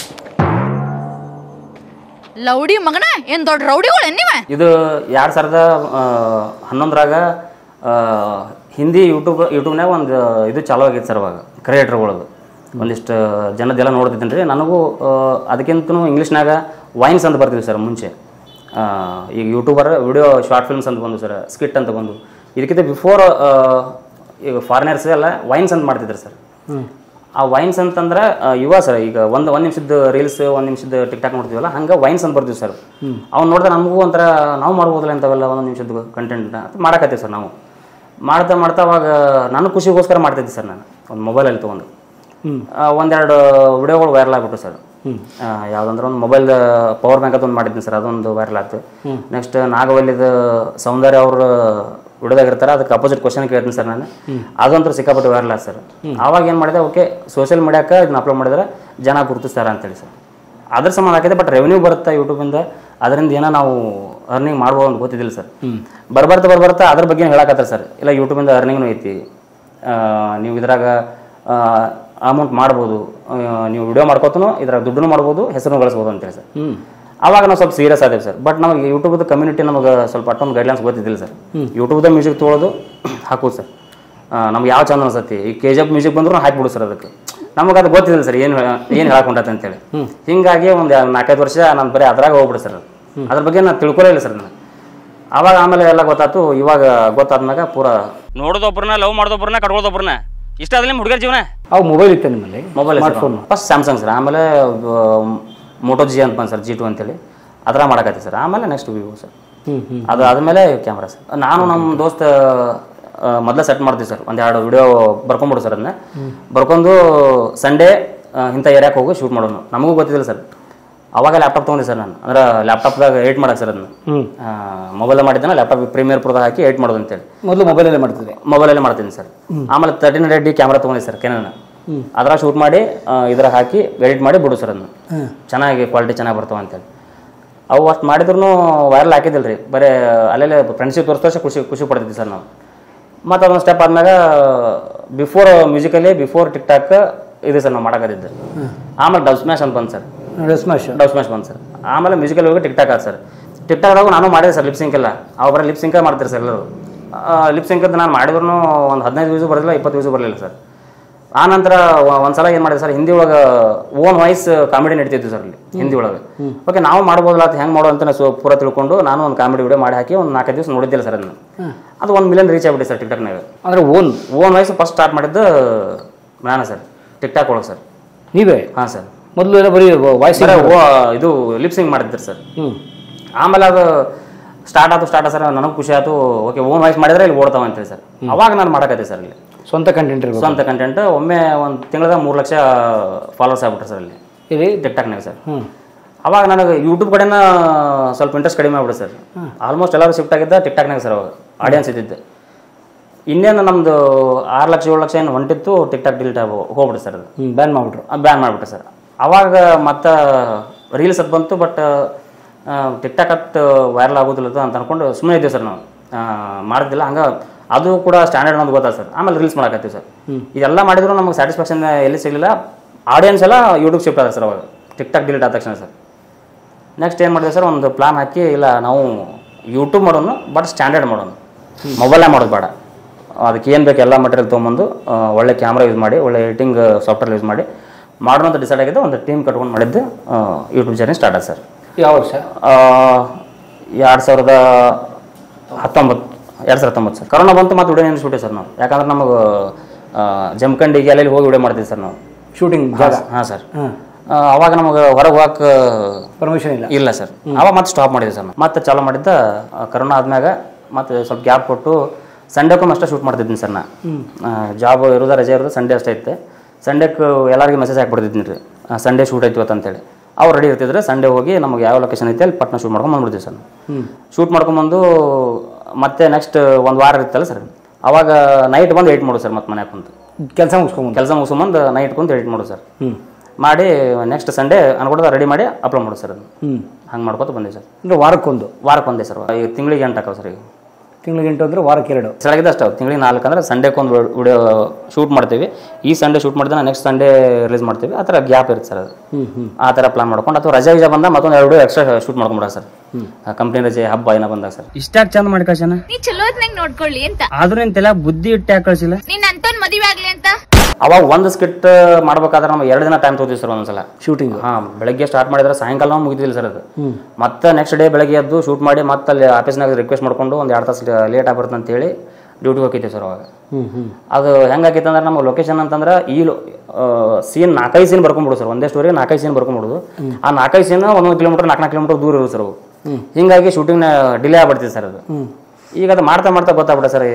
ಲೌಡಿ ಮಗನ ಏನ್ ದೊಡ್ಡ ರೌಡಿಗಳು ನೀವ ಇದು ಎರಡು ಸಾವಿರದ ಆ, ಹನ್ನೊಂದರಾಗ ಆ, ಹಿಂದಿ ಯೂಟ್ಯೂಬ್ ಯೂಟ್ಯೂಬ್ನಾಗ ಒಂದು ಇದು ಚಾಲೂ ಆಗೈತೆ ಸರ್ ಅವಾಗ ಕ್ರಿಯೇಟರ್ಗಳದು ಒಂದಿಷ್ಟು ಜನದ್ದೆಲ್ಲ ನೋಡ್ತಿದ್ದೀನಿ ರೀ ನನಗೂ ಆ, ಅದಕ್ಕಿಂತನೂ ಇಂಗ್ಲೀಷ್ನಾಗ ವೈನ್ಸ್ ಅಂತ ಬರ್ತೀವಿ ಸರ್ ಮುಂಚೆ ಆ, ಈಗ ಯೂಟ್ಯೂಬರ್ ವಿಡಿಯೋ ಶಾರ್ಟ್ ಫಿಲ್ಮ್ಸ್ ಅಂತ ಬಂದು ಸರ್ ಸ್ಕಿಟ್ ಅಂತ ಬಂದು ಇದಕ್ಕಿಂತ ಬಿಫೋರ್ ಈಗ ಫಾರಿನರ್ಸ್ ಎಲ್ಲ ವೈನ್ಸ್ ಅಂತ ಮಾಡ್ತಿದ್ರು ಸರ್ ಆ ವೈನ್ಸ್ ಅಂತಂದ್ರೆ ಆ, ಇವ ಸರ್ ಈಗ ಒಂದು ಒಂದು ನಿಮಿಷದ ರೀಲ್ಸ್ ಒಂದು ನಿಮಿಷದ ಟಿಕ್ ಟಾಕ್ ನೋಡ್ತೀವಲ್ಲ ಹಂಗೆ ವೈನ್ಸ್ ಅಂತ ಬರ್ತೀವಿ ಸರ್ ಅವ್ನು ನೋಡಿದ್ರೆ ನಮಗೂ ಒಂಥರ ನಾವು ಮಾಡ್ಬೋದಲ್ಲ ಇಂಥವೆಲ್ಲ ಒಂದು ನಿಮಿಷದ ಕಂಟೆಂಟ್ ಮಾಡಕತ್ತೀವಿ ಸರ್ ನಾವು ಮಾಡ್ತಾ ಮಾಡ್ತಾ ಅವಾಗ ನಾನು ಖುಷಿಗೋಸ್ಕರ ಮಾಡ್ತಿದ್ದೆ ಸರ್ ನಾನು ಒಂದು ಮೊಬೈಲಲ್ಲಿ ತೊಗೊಂಡು ಆ, ಒಂದೆರಡು ವಿಡಿಯೋಗಳು ವೈರಲ್ ಆಗ್ಬಿಟ್ಟು ಸರ್ ಯಾವುದಂದ್ರೆ ಒಂದು ಮೊಬೈಲ್ ಪವರ್ ಬ್ಯಾಂಕ್ ಅಂತ ಒಂದು ಮಾಡಿದ್ದೀನಿ ಸರ್ ಅದೊಂದು ವೈರಲ್ ಆಯ್ತು ನೆಕ್ಸ್ಟ್ ನಾಗವಲ್ಲಿದ ಸೌಂದರ್ಯ ಅವರು ವಿಡಿಯೋದಾಗಿರ್ತಾರೆ ಅದಕ್ಕೆ ಅಪೋಸಿಟ್ ಕ್ವಶನ್ ಕೇಳ್ತೀನಿ ಸರ್ ನಾನು ಅದಂತೂ ಸಿಕ್ಕಾಪಟ್ಟೆ ವೈರಲ್ ಆಯ್ತು ಸರ್ ಆವಾಗ ಏನು ಮಾಡಿದೆ ಓಕೆ ಸೋಷಿಯಲ್ ಮೀಡಿಯಾಕ್ಕೆ ಇದನ್ನ ಅಪ್ಲೋಡ್ ಮಾಡಿದ್ರೆ ಜನ ಗುರುತಿಸ್ತಾರೆ ಅಂತೇಳಿ ಸರ್ ಅದ್ರ ಸಂಬಂಧ ಹಾಕಿದೆ ಬಟ್ ರೆವೆನ್ಯೂ ಬರುತ್ತೆ ಯೂಟ್ಯೂಬಿಂದ ಅದರಿಂದ ಏನೋ ನಾವು ಅರ್ನಿಂಗ್ ಮಾಡ್ಬೋದು ಅಂತ ಗೊತ್ತಿದ್ದಿಲ್ಲ ಸರ್ ಬರ್ಬರ್ತಾ ಬರ್ಬರ್ತಾ ಅದ್ರ ಬಗ್ಗೆ ಹೇಳಕತ್ತಾರೆ ಸರ್ ಇಲ್ಲ ಯೂಟ್ಯೂಬಿಂದ ಅರ್ನಿಂಗ್ನು ಐತಿ ಆ, ನೀವು ಇದ್ರಾಗ ಅಮೌಂಟ್ ಮಾಡ್ಬೋದು ಆ, ನೀವು ವಿಡಿಯೋ ಮಾಡ್ಕೋತನು ಇದ್ರಾಗ ದುಡ್ಡು ಮಾಡ್ಬೋದು ಹೆಸರು ಗಳಿಸ್ಬೋದು ಅಂತೇಳಿ ಸರ್ ಅವಾಗ ನಾವು ಸ್ವಲ್ಪ ಸೀರಿಯಸ್ ಆದೇವೆ ಸರ್ ಬಟ್ ನಮಗೆ ಯೂಟ್ಯೂಬ್ದ ಕಮ್ಯುನಿಟಿ ನಮಗೆ ಸ್ವಲ್ಪ ಅಷ್ಟೊಂದು ಗೈಡ್ಲೈನ್ಸ್ ಗೊತ್ತಿದ್ದಿಲ್ಲ ಸರ್ ಯೂಟ್ಯೂಬ್ದ ಮ್ಯೂಸಿಕ್ ತೊಗೊಳೋದು ಹಾಕೋದು ಸರ್ ನಮ್ಗೆ ಯಾವ ಚಾನಲ್ ಅನ್ಸತಿ ಈ ಕೆ ಜಿ ಎಫ್ ಮ್ಯೂಸಿಕ್ ಬಂದ್ರು ಹಾಕ್ಬಿಡು ಸರ್ ಅದಕ್ಕೆ ನಮಗೆ ಅದು ಗೊತ್ತಿಲ್ಲ ಸರ್ ಏನು ಏನು ಹೇಳಕೊಂಡತ್ತೆ ಅಂತೇಳಿ ಹಿಂಗಾಗಿ ಒಂದು ನಾಲ್ಕೈದು ವರ್ಷ ನಾನು ಬರೀ ಅದ್ರಾಗ ಹೋಗ್ಬಿಡು ಸರ್ ಅದ್ರ ಬಗ್ಗೆ ನಾನು ತಿಳ್ಕೊಲೇ ಇಲ್ಲ ಸರ್ ನಾನು ಅವಾಗ ಆಮೇಲೆ ಎಲ್ಲ ಗೊತ್ತಾಯ್ತು ಇವಾಗ ಗೊತ್ತಾದ್ಮ್ಯಾಗ ಪೂರ ನೋಡೋದೊಬ್ರನ್ನ ಲವ್ ಮಾಡೋದೊಬ್ರನ್ನ ಕಟ್ಕೊಳ್ಳೋದೊಬ್ರನ್ನ ಇಷ್ಟ ಆದ್ರೆ ನಿಮ್ಮ ಹುಡುಗರ ಜೀವನ ಅವು ಮೊಬೈಲ್ ಇತ್ತು ನಿಮ್ಮಲ್ಲಿ mobile smartphone first Samsung sir ಆಮೇಲೆ ಮೋಟೋ ಜಿ ಅಂತ ಬಂದು ಸರ್ ಜಿ ಟು ಅಂತೇಳಿ ಅದರ ಮಾಡಕತ್ತಿ ಸರ್ ಆಮೇಲೆ ನೆಕ್ಸ್ಟ್ ವಿವೋ ಸರ್ ಹ್ಮ್ ಹ್ಮ್ ಅದು ಆದಮೇಲೆ ಕ್ಯಾಮ್ರಾ ಸರ್ ನಾನು ನಮ್ಮ ದೋಸ್ತ ಮೊದಲೇ ಸೆಟ್ ಮಾಡ್ತೀವಿ ಸರ್ ಒಂದೆರಡು ವಿಡಿಯೋ ಬರ್ಕೊಂಬಿಡು ಸರ್ ಅದನ್ನ ಬರ್ಕೊಂಡು ಸಂಡೇ ಇಂಥ ಏರಿಯಾಕ್ಕೆ ಹೋಗಿ ಶೂಟ್ ಮಾಡೋನು ನಮಗೂ ಗೊತ್ತಿಲ್ಲ ಸರ್ ಅವಾಗ ಲ್ಯಾಪ್ಟಾಪ್ ತೊಗೊಂಡೆ ಸರ್ ನಾನು ಅಂದ್ರೆ ಲ್ಯಾಪ್ಟಾಪ್ದಾಗ ಏಟ್ ಮಾಡಕ್ಕೆ ಸರ್ ಅದನ್ನ ಹ್ಮ್ ಮೊಬೈಲ್ ಮಾಡಿದ್ದಾನೆ ಲ್ಯಾಪ್ಟಾಪ್ ಪ್ರೀಮಿಯರ್ ಪ್ರೋದಾಗ ಹಾಕಿ ಏಟ್ ಮಾಡೋದು ಅಂತೇಳಿ ಮೊದಲು ಮೊಬೈಲಲ್ಲೇ ಮಾಡ್ತಿದ್ದೆ ಮೊಬೈಲಲ್ಲೇ ಮಾಡ್ತೀನಿ ಸರ್ ಆಮೇಲೆ ತರ್ಟಿನ್ ಹಂಡ್ರೆಡ್ ಡಿ ಕ್ಯಾಮ್ರಾ ತೊಗೊಂಡೆ ಸರ್ ಕೆನನ ಅದ್ರ ಶೂಟ್ ಮಾಡಿ ಇದ್ರಾಗ ಹಾಕಿ ಎಡಿಟ್ ಮಾಡಿ ಬಿಡು ಸರ್ ಅದನ್ನ ಚೆನ್ನಾಗಿ ಕ್ವಾಲಿಟಿ ಚೆನ್ನಾಗಿ ಬರ್ತಾವ ಅಂತೇಳಿ ಅವು ಅಷ್ಟು ಮಾಡಿದ್ರು ವೈರಲ್ ಹಾಕಿದಿಲ್ಲ ರೀ ಬರೀ ಅಲ್ಲೆಲ್ಲ ಫ್ರೆಂಡ್ಶಿಪ್ ತೋರಿಸ್ತೋ ಖುಷಿ ಖುಷಿ ಪಡ್ತಿದ್ವಿ ಸರ್ ನಾವು ಮತ್ತು ಅದೊಂದು ಸ್ಟೆಪ್ ಆದ್ಮ್ಯಾಗ before musically before TikTok ಇದೆ ಸರ್ ನಾವು ಮಾಡಕತ್ತಿದ್ದು ಆಮೇಲೆ ಡಬ್ ಸ್ಮ್ಯಾಶ್ ಅಂತ ಬಂತು ಸರ್ ಸ್ಮಾಶ್ ಡಬ್ ಸ್ಮ್ಯಾಶ್ ಬಂತು ಸರ್ ಆಮೇಲೆ ಮ್ಯೂಸಿಕಲ್ ಹೋಗಿ ಟಿಕ್ ಟಾಕ್ ಆದ ಸರ್ ಟಿಕ್ ಟಾಕ್ದಾಗ ನಾನು ಮಾಡಿದೆ ಸರ್ ಲಿಪ್ ಸಿಂಕ್ ಎಲ್ಲ ಅವ್ರು ಬರೀ ಲಿಪ್ ಸಿಂಕ ಮಾಡ್ತಾರೆ ಸರ್ ಎಲ್ಲರೂ ಲಿಪ್ ಸಿಂಕ್ ನಾನು ಮಾಡಿದ್ರು ಒಂದು ಹದಿನೈದು ವ್ಯೂಸು ಬರಲಿಲ್ಲ ಇಪ್ಪತ್ತು ವ್ಯೂಸು ಬರಲಿಲ್ಲ ಸರ್ ಆ ನಂತರ ಒ- ಒಂದ್ಸಲ ಏನು ಮಾಡಿದೆ ಸರ್ ಹಿಂದಿ ಒಳಗೆ ಓನ್ ವಾಯ್ಸ್ ಕಾಮಿಡಿ ನಡೀತಿತ್ತು ಸರ್ ಅಲ್ಲಿ ಹಿಂದಿ ಒಳಗೆ ಓಕೆ ನಾವು ಮಾಡ್ಬೋದಲ್ಲ ಅದು ಹೆಂಗೆ ಮಾಡೋ ಅಂತ ನಾನು ಸೊ ಪೂರ ತಿಳ್ಕೊಂಡು ನಾನು ಒಂದು ಕಾಮಿಡಿ ವಿಡಿಯೋ ಮಾಡಿ ಹಾಕಿ ಒಂದು ನಾಲ್ಕೈದು ದಿವಸ ನೋಡಿದ್ದಿಲ್ಲ ಸರ್ ಅದನ್ನು ಅದು ಒಂದು ಮಿಲಿಯನ್ ರೀಚ್ ಆಗ್ಬಿಟ್ಟೆ ಸರ್ ಟಿಕ್ಟಾಕ್ನಾಗ ಅಂದ್ರೆ own own voice first start ಮಾಡಿದ್ದು ನಾನು ಸರ್ ಟಿಕ್ಟಾಕ್ ಒಳಗೆ ಸರ್ ನೀವೇ ಹಾಂ ಸರ್ ಮೊದಲು ಎಲ್ಲ ಬರೀ ವಾಯ್ಸ್ ಬರೀ ಓ ಇದು ಲಿಪ್ಸಿಂಗ್ ಮಾಡಿದ್ರು ಸರ್ ಹ್ಮ್ ಆಮೇಲೆ ಅದು ಸ್ಟಾರ್ಟ್ ಆಯ್ತು ಸ್ಟಾರ್ಟ್ ಸರ್ ನನಗೆ ಖುಷಿ ಆಯ್ತು ಓಕೆ ಓನ್ ವಾಯ್ಸ್ ಮಾಡಿದ್ರೆ ಇಲ್ಲಿ ಓಡ್ತಾವ ಅಂತೇಳಿ ಸರ್ ಅವಾಗ ನಾನು ಮಾಡಕತ್ತೆ ಸರ್ ಇಲ್ಲಿ ಸ್ವಂತ ಕಂಟೆಂಟ್ ಇರ್ಬೇಕು ಸ್ವಂತ ಕಂಟೆಂಟ್ ಒಮ್ಮೆ ಒಂದು ತಿಂಗಳದ ಮೂರು ಲಕ್ಷ ಫಾಲೋವರ್ಸ್ ಆಗ್ಬಿಟ್ರು ಸರ್ ಅಲ್ಲಿ ಇಲ್ಲಿ ಟಿಕ್ಟಾಕ್ನಾಗ ಸರ್ ಹ್ಮ್ ಅವಾಗ ನನಗೆ ಯೂಟ್ಯೂಬ್ ಕಡೆನ ಸ್ವಲ್ಪ ಇಂಟ್ರೆಸ್ಟ್ ಕಡಿಮೆ ಆಗ್ಬಿಡುತ್ತೆ ಸರ್ ಆಲ್ಮೋಸ್ಟ್ ಎಲ್ಲರೂ ಶಿಫ್ಟ್ ಆಗಿದ್ದ ಟಿಕ್ಟಾಕ್ನಾಗ ಸರ್ ಅವಾಗ ಆಡಿಯನ್ಸ್ ಇದ್ದಿದ್ದು ಇನ್ನೇನು ನಮ್ಮದು ಆರು ಲಕ್ಷ ಏಳು ಲಕ್ಷ ಏನು ಹೊಂಟಿತ್ತು ಟಿಕ್ಟಾಕ್ ಡಿಲೀಟ್ ಆಗಿ ಹೋಗ್ಬಿಡುತ್ತೆ ಸರ್ ಅದು ಹ್ಮ್ ಬ್ಯಾನ್ ಮಾಡ್ಬಿಟ್ರು ಬ್ಯಾನ್ ಮಾಡಿಬಿಟ್ಟೆ ಸರ್ ಅವಾಗ ಮತ್ತೆ ರೀಲ್ಸ್ ಅದು ಬಂತು ಬಟ್ ಟಿಕ್ಟಾಕ್ ಅಟ್ ವೈರಲ್ ಆಗೋದಿಲ್ಲ ಅಂತ ಅನ್ಕೊಂಡು ಸುಮ್ಮನೆ ಇದ್ದೀವಿ ಸರ್ ನಾವು ಆ, ಮಾಡ್ತಿಲ್ಲ ಹಂಗೆ ಅದು ಕೂಡ ಸ್ಟ್ಯಾಂಡರ್ಡ್ ಅನ್ನೋದು ಗೊತ್ತಾ ಸರ್ ಆಮೇಲೆ ರೀಲ್ಸ್ ಮಾಡಕತ್ತೀವಿ ಸರ್ ಇದೆಲ್ಲ ಮಾಡಿದ್ರು ನಮಗೆ ಸ್ಯಾಟಿಸ್ಫ್ಯಾಕ್ಷನ್ ಎಲ್ಲಿ ಸಿಗಲಿಲ್ಲ ಆಡಿಯನ್ಸ್ ಎಲ್ಲ ಯೂಟ್ಯೂಬ್ ಶಿಫ್ಟ್ ಆದ ಸರ್ ಅವಾಗ ಟಿಕ್ಟಾಕ್ ಡಿಲೀಟ್ ಆದ ತಕ್ಷಣ ಸರ್ ನೆಕ್ಸ್ಟ್ ಏನು ಮಾಡಿದೆ ಸರ್ ಒಂದು ಪ್ಲಾನ್ ಹಾಕಿ ಇಲ್ಲ ನಾವು ಯೂಟ್ಯೂಬ್ ಮಾಡೋನು ಬಟ್ ಸ್ಟ್ಯಾಂಡರ್ಡ್ ಮಾಡೋನು ಮೊಬೈಲೇ ಮಾಡೋದು ಬೇಡ ಅದಕ್ಕೆ ಏನು ಬೇಕು ಎಲ್ಲ ಮಟೀರಿಯಲ್ ತೊಗೊಂಬಂದು ಆ, ಒಳ್ಳೆ ಕ್ಯಾಮ್ರಾ ಯೂಸ್ ಮಾಡಿ ಒಳ್ಳೆ ಎಡಿಟಿಂಗ್ ಸಾಫ್ಟ್ವೇರ್ ಯೂಸ್ ಮಾಡಿ ಮಾಡೋಣ ಅಂತ ಡಿಸೈಡ್ ಆಗಿದೆ ಒಂದು ಟೀಮ್ ಕಟ್ಕೊಂಡು ಮಾಡಿದ್ದು ಯೂಟ್ಯೂಬ್ ಜರ್ನಿ ಸ್ಟಾರ್ಟ್ ಆಯ್ತು ಸರ್ ಯಾವ ವರ್ಷ ಎರಡು ಸಾವಿರದ ಹತ್ತೊಂಬತ್ತು ಎರಡು ಸಾವಿರದ ಹತ್ತೊಂಬತ್ತು ಸರ್ ಕರೋನಾ ಬಂತು ಮತ್ತು ವಿಡಿಯೋ ನಿಲ್ಲಿಸ್ಬಿಟ್ಟೆ ಸರ್ ನಾವು ಯಾಕಂದ್ರೆ ನಮಗೆ ಜಮಖಂಡಿಗೆ ಅಲ್ಲಿ ಹೋಗಿ ವಿಡಿಯೋ ಮಾಡ್ತೀವಿ ಸರ್ ನಾವು ಶೂಟಿಂಗ್ ಜಾಗ ಹಾಂ ಸರ್ ಹಾಂ ಆ, ಅವಾಗ ನಮಗೆ ಹೊರಗೆ ಹೋಗಕ್ಕೆ ಪರ್ಮಿಷನ್ ಇಲ್ಲ ಇಲ್ಲ ಸರ್ ಅವಾಗ ಮತ್ತೆ ಸ್ಟಾಪ್ ಮಾಡಿದ್ವಿ ಸರ್ ನಾವು. ಮತ್ತೆ ಚಾಲೂ ಮಾಡಿದ್ದ ಆ, ಕರೋನಾ ಆದ್ಮ್ಯಾಗ ಮತ್ತೆ ಸ್ವಲ್ಪ ಗ್ಯಾಪ್ ಕೊಟ್ಟು ಸಂಡೇಕ್ಕೂ ಅಷ್ಟೇ ಶೂಟ್ ಮಾಡ್ತಿದ್ದೀನಿ ಸರ್ ನಾ ಜಾಬ್ ಇರೋದ ರಜೆ ಇರೋದು ಸಂಡೇ ಅಷ್ಟೇ ಇತ್ತು ಸಂಡೇಕ್ಕೆ ಎಲ್ಲರಿಗೂ ಮೆಸೇಜ್ ಹಾಕ್ಬಿಡ್ತಿದ್ದೀನಿ ರೀ ಸಂಡೇ ಶೂಟ್ ಐತಿ ಇವತ್ತು ಅಂತೇಳಿ ಅವ್ರು ರೆಡಿ ಇರ್ತಿದ್ರೆ ಸಂಡೇ ಹೋಗಿ ನಮಗೆ ಯಾವ ಲೊಕೇಶನ್ ಐತೆ ಅಲ್ಲಿ ಪಟ್ನ ಶೂಟ್ ಮಾಡ್ಕೊಂಡು ಬಂದ್ಬಿಡ್ತೀವಿ ಸರ್ ಶೂಟ್ ಮಾಡ್ಕೊಂಬಂದು ಮತ್ತೆ ನೆಕ್ಸ್ಟ್ ಒಂದು ವಾರ ಇರುತ್ತಲ್ಲ ಸರ್ ಅವಾಗ ನೈಟ್ ಬಂದು ಏಟ್ ಮಾಡೋದು ಸರ್ ಮತ್ತೆ ಮನ್ಯಾಗ ಕುಂತು ಕೆಲಸ ಮುಗಿಸ್ಕೊಂಬಂದು ಕೆಲಸ ಮುಗಿಸ್ಕೊಂಬಂದು ನೈಟ್ ಕುಂತು ಎಡಿಟ್ ಮಾಡೋದು ಸರ್ ಹ್ಮ್ ಮಾಡಿ ನೆಕ್ಸ್ಟ್ ಸಂಡೇ ಅನ್ಕೊಡ್ದ ರೆಡಿ ಮಾಡಿ ಅಪ್ಲೋಡ್ ಮಾಡೋದು ಸರ್ ಅದನ್ನು ಹ್ಮ್ ಹಂಗೆ ಮಾಡ್ಕೊತ ಬಂದೆ ಸರ್ ಅಂದ್ರೆ ವಾರಕ್ಕೊಂದು ವಾರಕ್ಕೆ ಒಂದೇ ಸರ್ ಈಗ ತಿಂಗಳಿಗೆ ಎಂಟು ಹಾಕವು ಸರ್ ಈಗ ತಿಂಗಳಿಗೆ ಎಂಟು ಅಂದ್ರೆ ವಾರಕ್ಕೆ ಎರಡು ಸರಿಯಾಗಿದೆ ಅಷ್ಟು ತಿಂಗಳಿಗೆ ನಾಲ್ಕು ಅಂದ್ರೆ ಸಂಡೇಕೊಂದು ವಿಡಿಯೋ ಶೂಟ್ ಮಾಡ್ತೀವಿ ಈ ಸಂಡೇ ಶೂಟ್ ಮಾಡಿದ್ರೆ ನೆಕ್ಸ್ಟ್ ಸಂಡೇ ರಿಲೀಸ್ ಮಾಡ್ತೀವಿ ಆ ಥರ ಗ್ಯಾಪ್ ಇರುತ್ತೆ ಸರ್ ಅದು ಆ ಥರ ಪ್ಲಾನ್ ಮಾಡ್ಕೊಂಡು ಅಥವಾ ರಜೆ ವಿಜಯ ಬಂದ ಮತ್ತೊಂದು ಎರಡು ಎಕ್ಸ್ಟ್ರಾ ಶೂಟ್ ಮಾಡ್ಕೊಂಬಿಡ ಸರ್ ಕಂಪ್ನಿ ರಜೆ ಹಬ್ಬ ಏನೋ ಬಂದಾಗ ಸರ್ ಇಷ್ಟಾಗಿ ಚಂದ ಮಾಡಿ ಕಳ್ಸಣ ನೀ ಚಲೋ ಹೊತ್ನಾಗ ನೋಡ್ಕೊಳ್ಳಿ ಅಂತ ಆದ್ರೂ ನಿಂತೆಲ್ಲ ಬುದ್ಧಿ ಇಟ್ಟು ಯಾಕೆ ಕಳಿಸಿಲ್ಲ ನಿನ್ ಅಂತೋನ್ ಮದುವೆ ಆಗ್ಲಿ ಅಂತ ಅವಾಗ ಒಂದು ಸ್ಕಿಟ್ ಮಾಡ್ಬೇಕಾದ್ರೆ ನಮ್ಗೆ ಎರಡು ದಿನ ಟೈಮ್ ತೊಗೋತೀವಿ ಸರ್ ಒಂದ್ಸಲ ಶೂಟಿಂಗ್ ಹಾಂ ಬೆಳಗ್ಗೆ ಸ್ಟಾರ್ಟ್ ಮಾಡಿದ್ರೆ ಸಾಯಂಕಾಲ ಮುಗಿದಿಲ್ಲ ಸರ್ ಅದು ಮತ್ತೆ ನೆಕ್ಸ್ಟ್ ಡೇ ಬೆಳಗ್ಗೆ ಎದ್ದು ಶೂಟ್ ಮಾಡಿ ಮತ್ತೆ ಅಲ್ಲಿ ಆಫೀಸ್ನಾಗ ರಿಕ್ವೆಸ್ಟ್ ಮಾಡ್ಕೊಂಡು ಒಂದು ಎರಡು ತಾಸು ಲೇಟ್ ಆಗ್ಬಿಡುತ್ತೆ ಅಂತೇಳಿ ಡ್ಯೂಟಿಗೆ ಹೋಗಿದ್ದೆ ಸರ್ ಅವಾಗ ಹ್ಮ್ ಹ್ಮ್ ಅದು ಹೆಂಗಾಗಿತ್ತು ಅಂದ್ರೆ ನಮಗೆ ಲೊಕೇಶನ್ ಅಂತಂದ್ರೆ ಈ ಸೀನ್ ನಾಲ್ಕೈದು ಸೀನ್ ಬರ್ಕೊಂಡ್ಬಿಡು ಸರ್ ಒಂದೇ ಸ್ಟೋರಿ ನಾಲ್ಕೈದು ಸೀನ್ ಬರ್ಕೊಂಡ್ಬಿಡುದು ಆ ನಾಲ್ಕೈದು ಸೀನ್ ಒಂದೊಂದು ಕಿಲೋಮೀಟರ್ ನಾಲ್ಕು ನಾಲ್ಕು ಕಿಲೋಮೀಟರ್ ದೂರ ಇರೋದು ಸರ್ ಅವು ಹಿಂಗಾಗಿ ಶೂಟಿಂಗ್ನ ಡಿಲೇ ಆಗ್ಬಿಡ್ತಿದೆ ಸರ್ ಅದು ಈಗ ಅದು ಮಾಡ್ತಾ ಮಾಡ್ತಾ ಗೊತ್ತಾಗ್ಬಿಡ ಸರ್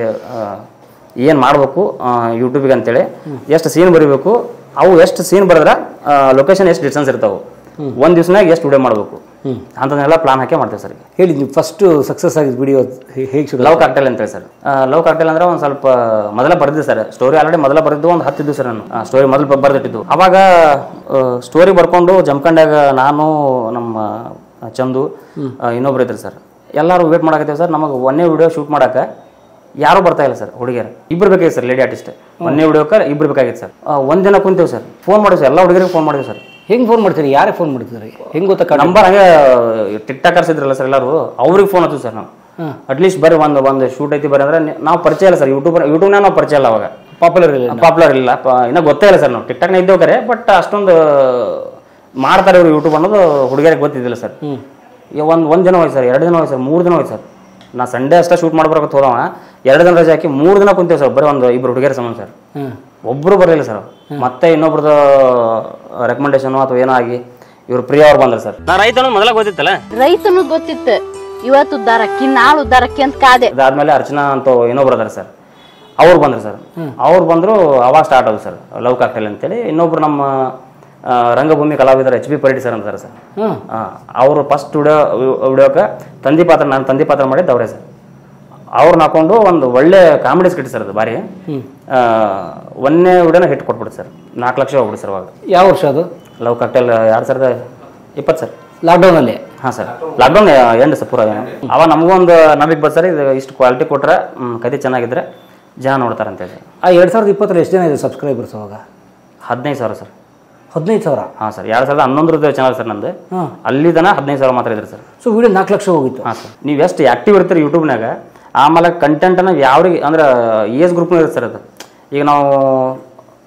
ಏನು ಮಾಡಬೇಕು ಯೂಟ್ಯೂಬಿಗೆ ಅಂತೇಳಿ ಎಷ್ಟು ಸೀನ್ ಬರೀಬೇಕು ಅವು ಎಷ್ಟು ಸೀನ್ ಬರೆದ್ರೆ ಲೊಕೇಶನ್ ಎಷ್ಟು ಡಿಸ್ಟೆನ್ಸ್ ಇರ್ತಾವೆ ಒಂದು ದಿವ್ಸನಾಗ ಎಷ್ಟು ವಿಡಿಯೋ ಮಾಡಬೇಕು ಅಂತದನ್ನೆಲ್ಲ ಪ್ಲಾನ್ ಹಾಕಿ ಮಾಡ್ತೇವೆ ಸರ್ ಈಗ ಹೇಳಿ ನೀವು ಫಸ್ಟ್ ಸಕ್ಸಸ್ ಆಗಿದ್ದು ವಿಡಿಯೋ ಹೇಗೆ ಶುರು ಲವ್ ಕಾಕ್ಟೇಲ್ ಅಂತೇಳಿ ಸರ್ ಲವ್ ಕಾಕ್ಟೇಲ್ ಅಂದ್ರೆ ಒಂದು ಸ್ವಲ್ಪ ಮೊದಲ ಬರ್ದಿದ್ದೆ ಸರ್ ಸ್ಟೋರಿ ಆಲ್ರೆಡಿ ಮೊದಲ ಬರೆದಿದ್ದು ಒಂದು ಹತ್ತಿದ್ದು ಸರ್ ನಾನು ಸ್ಟೋರಿ ಮೊದಲು ಬರೆದಿಟ್ಟಿದ್ದು ಅವಾಗ ಸ್ಟೋರಿ ಬರ್ಕೊಂಡು ಜಮ್ಕಂಡಾಗ ನಾನು ನಮ್ಮ ಚಂದು ಆ, ಇನ್ನೊಬ್ರು ಇದ್ರು ಸರ್ ಎಲ್ಲರೂ ವೇಟ್ ಮಾಡಕತ್ತೀವಿ ಸರ್ ನಮಗೆ ಒಂದೇ ವಿಡಿಯೋ ಶೂಟ್ ಮಾಡಕ್ಕೆ ಯಾರೂ ಬರ್ತಾ ಇಲ್ಲ ಸರ್ ಹುಡುಗಿಯರು ಇಬ್ರು ಬೇಕಾಗಿತ್ತು ಸರ್ ಲೇಡಿ ಆರ್ಟಿಸ್ಟ್ ಒಂದೇ ವಿಡಿಯೋಕ್ಕೆ ಇಬ್ರು ಬೇಕಾಗಿತ್ತು ಸರ್ ಒಂದು ದಿನ ಕುಂತೀವಿ ಸರ್ ಫೋನ್ ಮಾಡಿದ್ವಿ ಸರ್ ಎಲ್ಲ ಹುಡುಗರಿಗೆ ಫೋನ್ ಮಾಡಿದ್ವಿ ಸರ್ ಹೆಂಗೆ ಫೋನ್ ಮಾಡ್ತೀರಿ ಯಾರೇ ಫೋನ್ ಮಾಡ್ತಿದ್ರಿ ಹೆಂಗೆ ಗೊತ್ತಾ ನಂಬರ್ ಹಂಗೆ ಟಿಕ್ ಟಾಕರ್ಸ್ ಇದ್ರಲ್ಲ ಸರ್ ಎಲ್ಲರೂ ಅವ್ರಿಗೆ ಫೋನ್ ಹಚ್ಚು ಸರ್ ನಾವು ಅಟ್ಲೀಸ್ಟ್ ಬರೀ ಒಂದು ಒಂದು ಶೂಟ್ ಐತಿ ಬರೀ ಅಂದ್ರೆ ನಿ- ನಾವು ಪರಿಚಯ ಇಲ್ಲ ಸರ್ ಯೂಟ್ಯೂಬ್ ಯೂಟ್ಯೂಬ್ನಾಗ ನಾವು ಪರಿಚಯ ಇಲ್ಲ ಅವಾಗ ಪಾಪ್ಯುಲರ್ ಇಲ್ಲ ಪಾಪ್ಯುಲರ್ ಇಲ್ಲ ಪ- ಇನ್ನೂ ಗೊತ್ತೇ ಇಲ್ಲ ಸರ್ ನಾವು ಟಿಕ್ ಟಾಕ್ನ ಇದ್ದೇವೆ ಕರೆ ಬಟ್ ಅಷ್ಟೊಂದು ಮಾಡ್ತಾರೆ ಇವರು ಯೂಟ್ಯೂಬ್ ಅನ್ನೋದು ಹುಡುಗಿಯರಿಗೆ ಗೊತ್ತಿದ್ದಿಲ್ಲ ಸರ್ ಒಂದು ಒಂದು ದಿನ ಹೋಯ್ತು ಸರ್ ಎರಡು ದಿನ ಹೋಯ್ತು ಸರ್ ಮೂರು ದಿನ ಹೋಯ್ತು ಸರ್ ನಾ ಸಂಡೇ ಅಷ್ಟೇ ಶೂಟ್ ಮಾಡ್ಬರಕ್ಕೆ ಹೋದವ ಎರಡು ದಿನ ರಜೆ ಹಾಕಿ ಮೂರು ದಿನ ಕುಂತೀವಿ ಸರ್ ಬರೀ ಒಂದು ಇಬ್ಬರು ಹುಡುಗಿಯರ ಸಂಬಂಧ ಸರ್ ಹ್ಮ್ ಒಬ್ಬರು ಬರಲಿಲ್ಲ ಸರ್ ಮತ್ತೆ ಇನ್ನೊಬ್ರದ್ದು ರೆಕಮೆಂಡೇಶನ್ ಅಥವಾ ಏನೋ ಆಗಿ ಇವ್ರು ಪ್ರಿಯ ಅವ್ರು ಬಂದ್ರು ಸರ್ ನಾ ರೈತನು ಮೊದಲ ಗೊತ್ತಿತ್ತಲ್ಲ ರೈತನು ಗೊತ್ತಿತ್ತು ಇವತ್ತು ಉದ್ದಾರಕ್ಕಿ ನಾಳೆ ಉದ್ದಾರಕ್ಕಿ ಅಂತ ಕಾದೆ ಅದಾದ್ಮೇಲೆ ಅರ್ಚನಾ ಅಂತ ಇನ್ನೊಬ್ರು ಅದಾರ ಸರ್ ಅವ್ರು ಬಂದ್ರು ಸರ್ ಅವ್ರು ಬಂದ್ರು ಅವಾಗ ಸ್ಟಾರ್ಟ್ ಆದ್ರು ಸರ್ ಲವ್ ಕಾಕ್ಟೇಲ್ ಅಂತೇಳಿ ಇನ್ನೊಬ್ರು ನಮ್ಮ ಆ, ರಂಗಭೂಮಿ ಕಲಾವಿದರು ಎಚ್ ಬಿ ಪರಿಟಿ ಸರ್ ಅಂತಾರೆ ಸರ್ ಹ್ಮ್ ಅವರು ಫಸ್ಟ್ ವಿಡಿಯೋ ವಿಡಿಯೋಕ್ಕೆ ತಂದಿ ಪಾತ್ರ ನಾನು ತಂದಿ ಪಾತ್ರ ಮಾಡಿದ್ದು ಅವರೇ ಸರ್ ಅವ್ರನ್ನ ಹಾಕೊಂಡು ಒಂದು ಒಳ್ಳೆ ಕಾಮಿಡಿ ಸ್ಕಿಟ್ ಸರ್ ಅದು ಬಾರಿ ಆ, ಒಂದನೇ ವಿಡಿಯೋನ ಹಿಟ್ ಕೊಟ್ಬಿಡ್ತು ಸರ್ ನಾಲ್ಕು ಲಕ್ಷ ಹೋಗ್ಬಿಡು ಸರ್ ಅವಾಗ ಯಾವ ವರ್ಷ ಅದು ಲವ್ ಕಾಕ್ಟೇಲ್ ಎರಡು ಸಾವಿರದ ಇಪ್ಪತ್ತು ಸರ್ ಲಾಕ್ಡೌನಲ್ಲಿ ಹಾಂ ಸರ್ ಲಾಕ್ಡೌನ್ ಎಂಡ್ ಸರ್ ಪೂರ ಏನು ಅವಾಗ ನಮಗೊಂದು ನಂಬಿಕೆ ಬಂತು ಸರ್ ಇದು ಇಷ್ಟು ಕ್ವಾಲಿಟಿ ಕೊಟ್ರೆ ಹ್ಮ್, ಕತೆ ಚೆನ್ನಾಗಿದ್ರೆ ಜನ ನೋಡ್ತಾರೆ ಅಂತೇಳಿ ಆ ಎರಡು ಸಾವಿರದ ಇಪ್ಪತ್ತರಲ್ಲಿ ಎಷ್ಟು ಜನ ಇದೆ ಸಬ್ಸ್ಕ್ರೈಬರ್ಸ್ ಅವಾಗ ಹದಿನೈದು ಸಾವಿರ ಸರ್ ಹದಿನೈದು ಸಾವಿರ ಹಾಂ ಸರ್ ಎರಡು ಸಾವಿರದ ಹನ್ನೊಂದರದ್ದು ಚಾನಲ್ ಸರ್ ನಂದು ಹಾಂ ಅಲ್ಲಿ ತನ ಹದಿನೈದು ಸಾವಿರ ಮಾತ್ರ ಇದ್ರಿ ಸರ್ ಸೊ ವಿಡಿಯೋ ನಾಲ್ಕು ಲಕ್ಷ ಹೋಗಿತ್ತು ಹಾಂ ಸರ್ ನೀವು ಎಷ್ಟು ಆ್ಯಕ್ಟಿವ್ ಇರ್ತೀರಿ ಯೂಟ್ಯೂಬ್ನಾಗ ಆಮೇಲೆ ಕಂಟೆಂಟನ್ನು ಯಾವ್ರಿಗೆ ಅಂದ್ರೆ ಏಜ್ ಗ್ರೂಪ್ನಾಗ ಇರುತ್ತೆ ಸರ್ ಅದು ಈಗ ನಾವು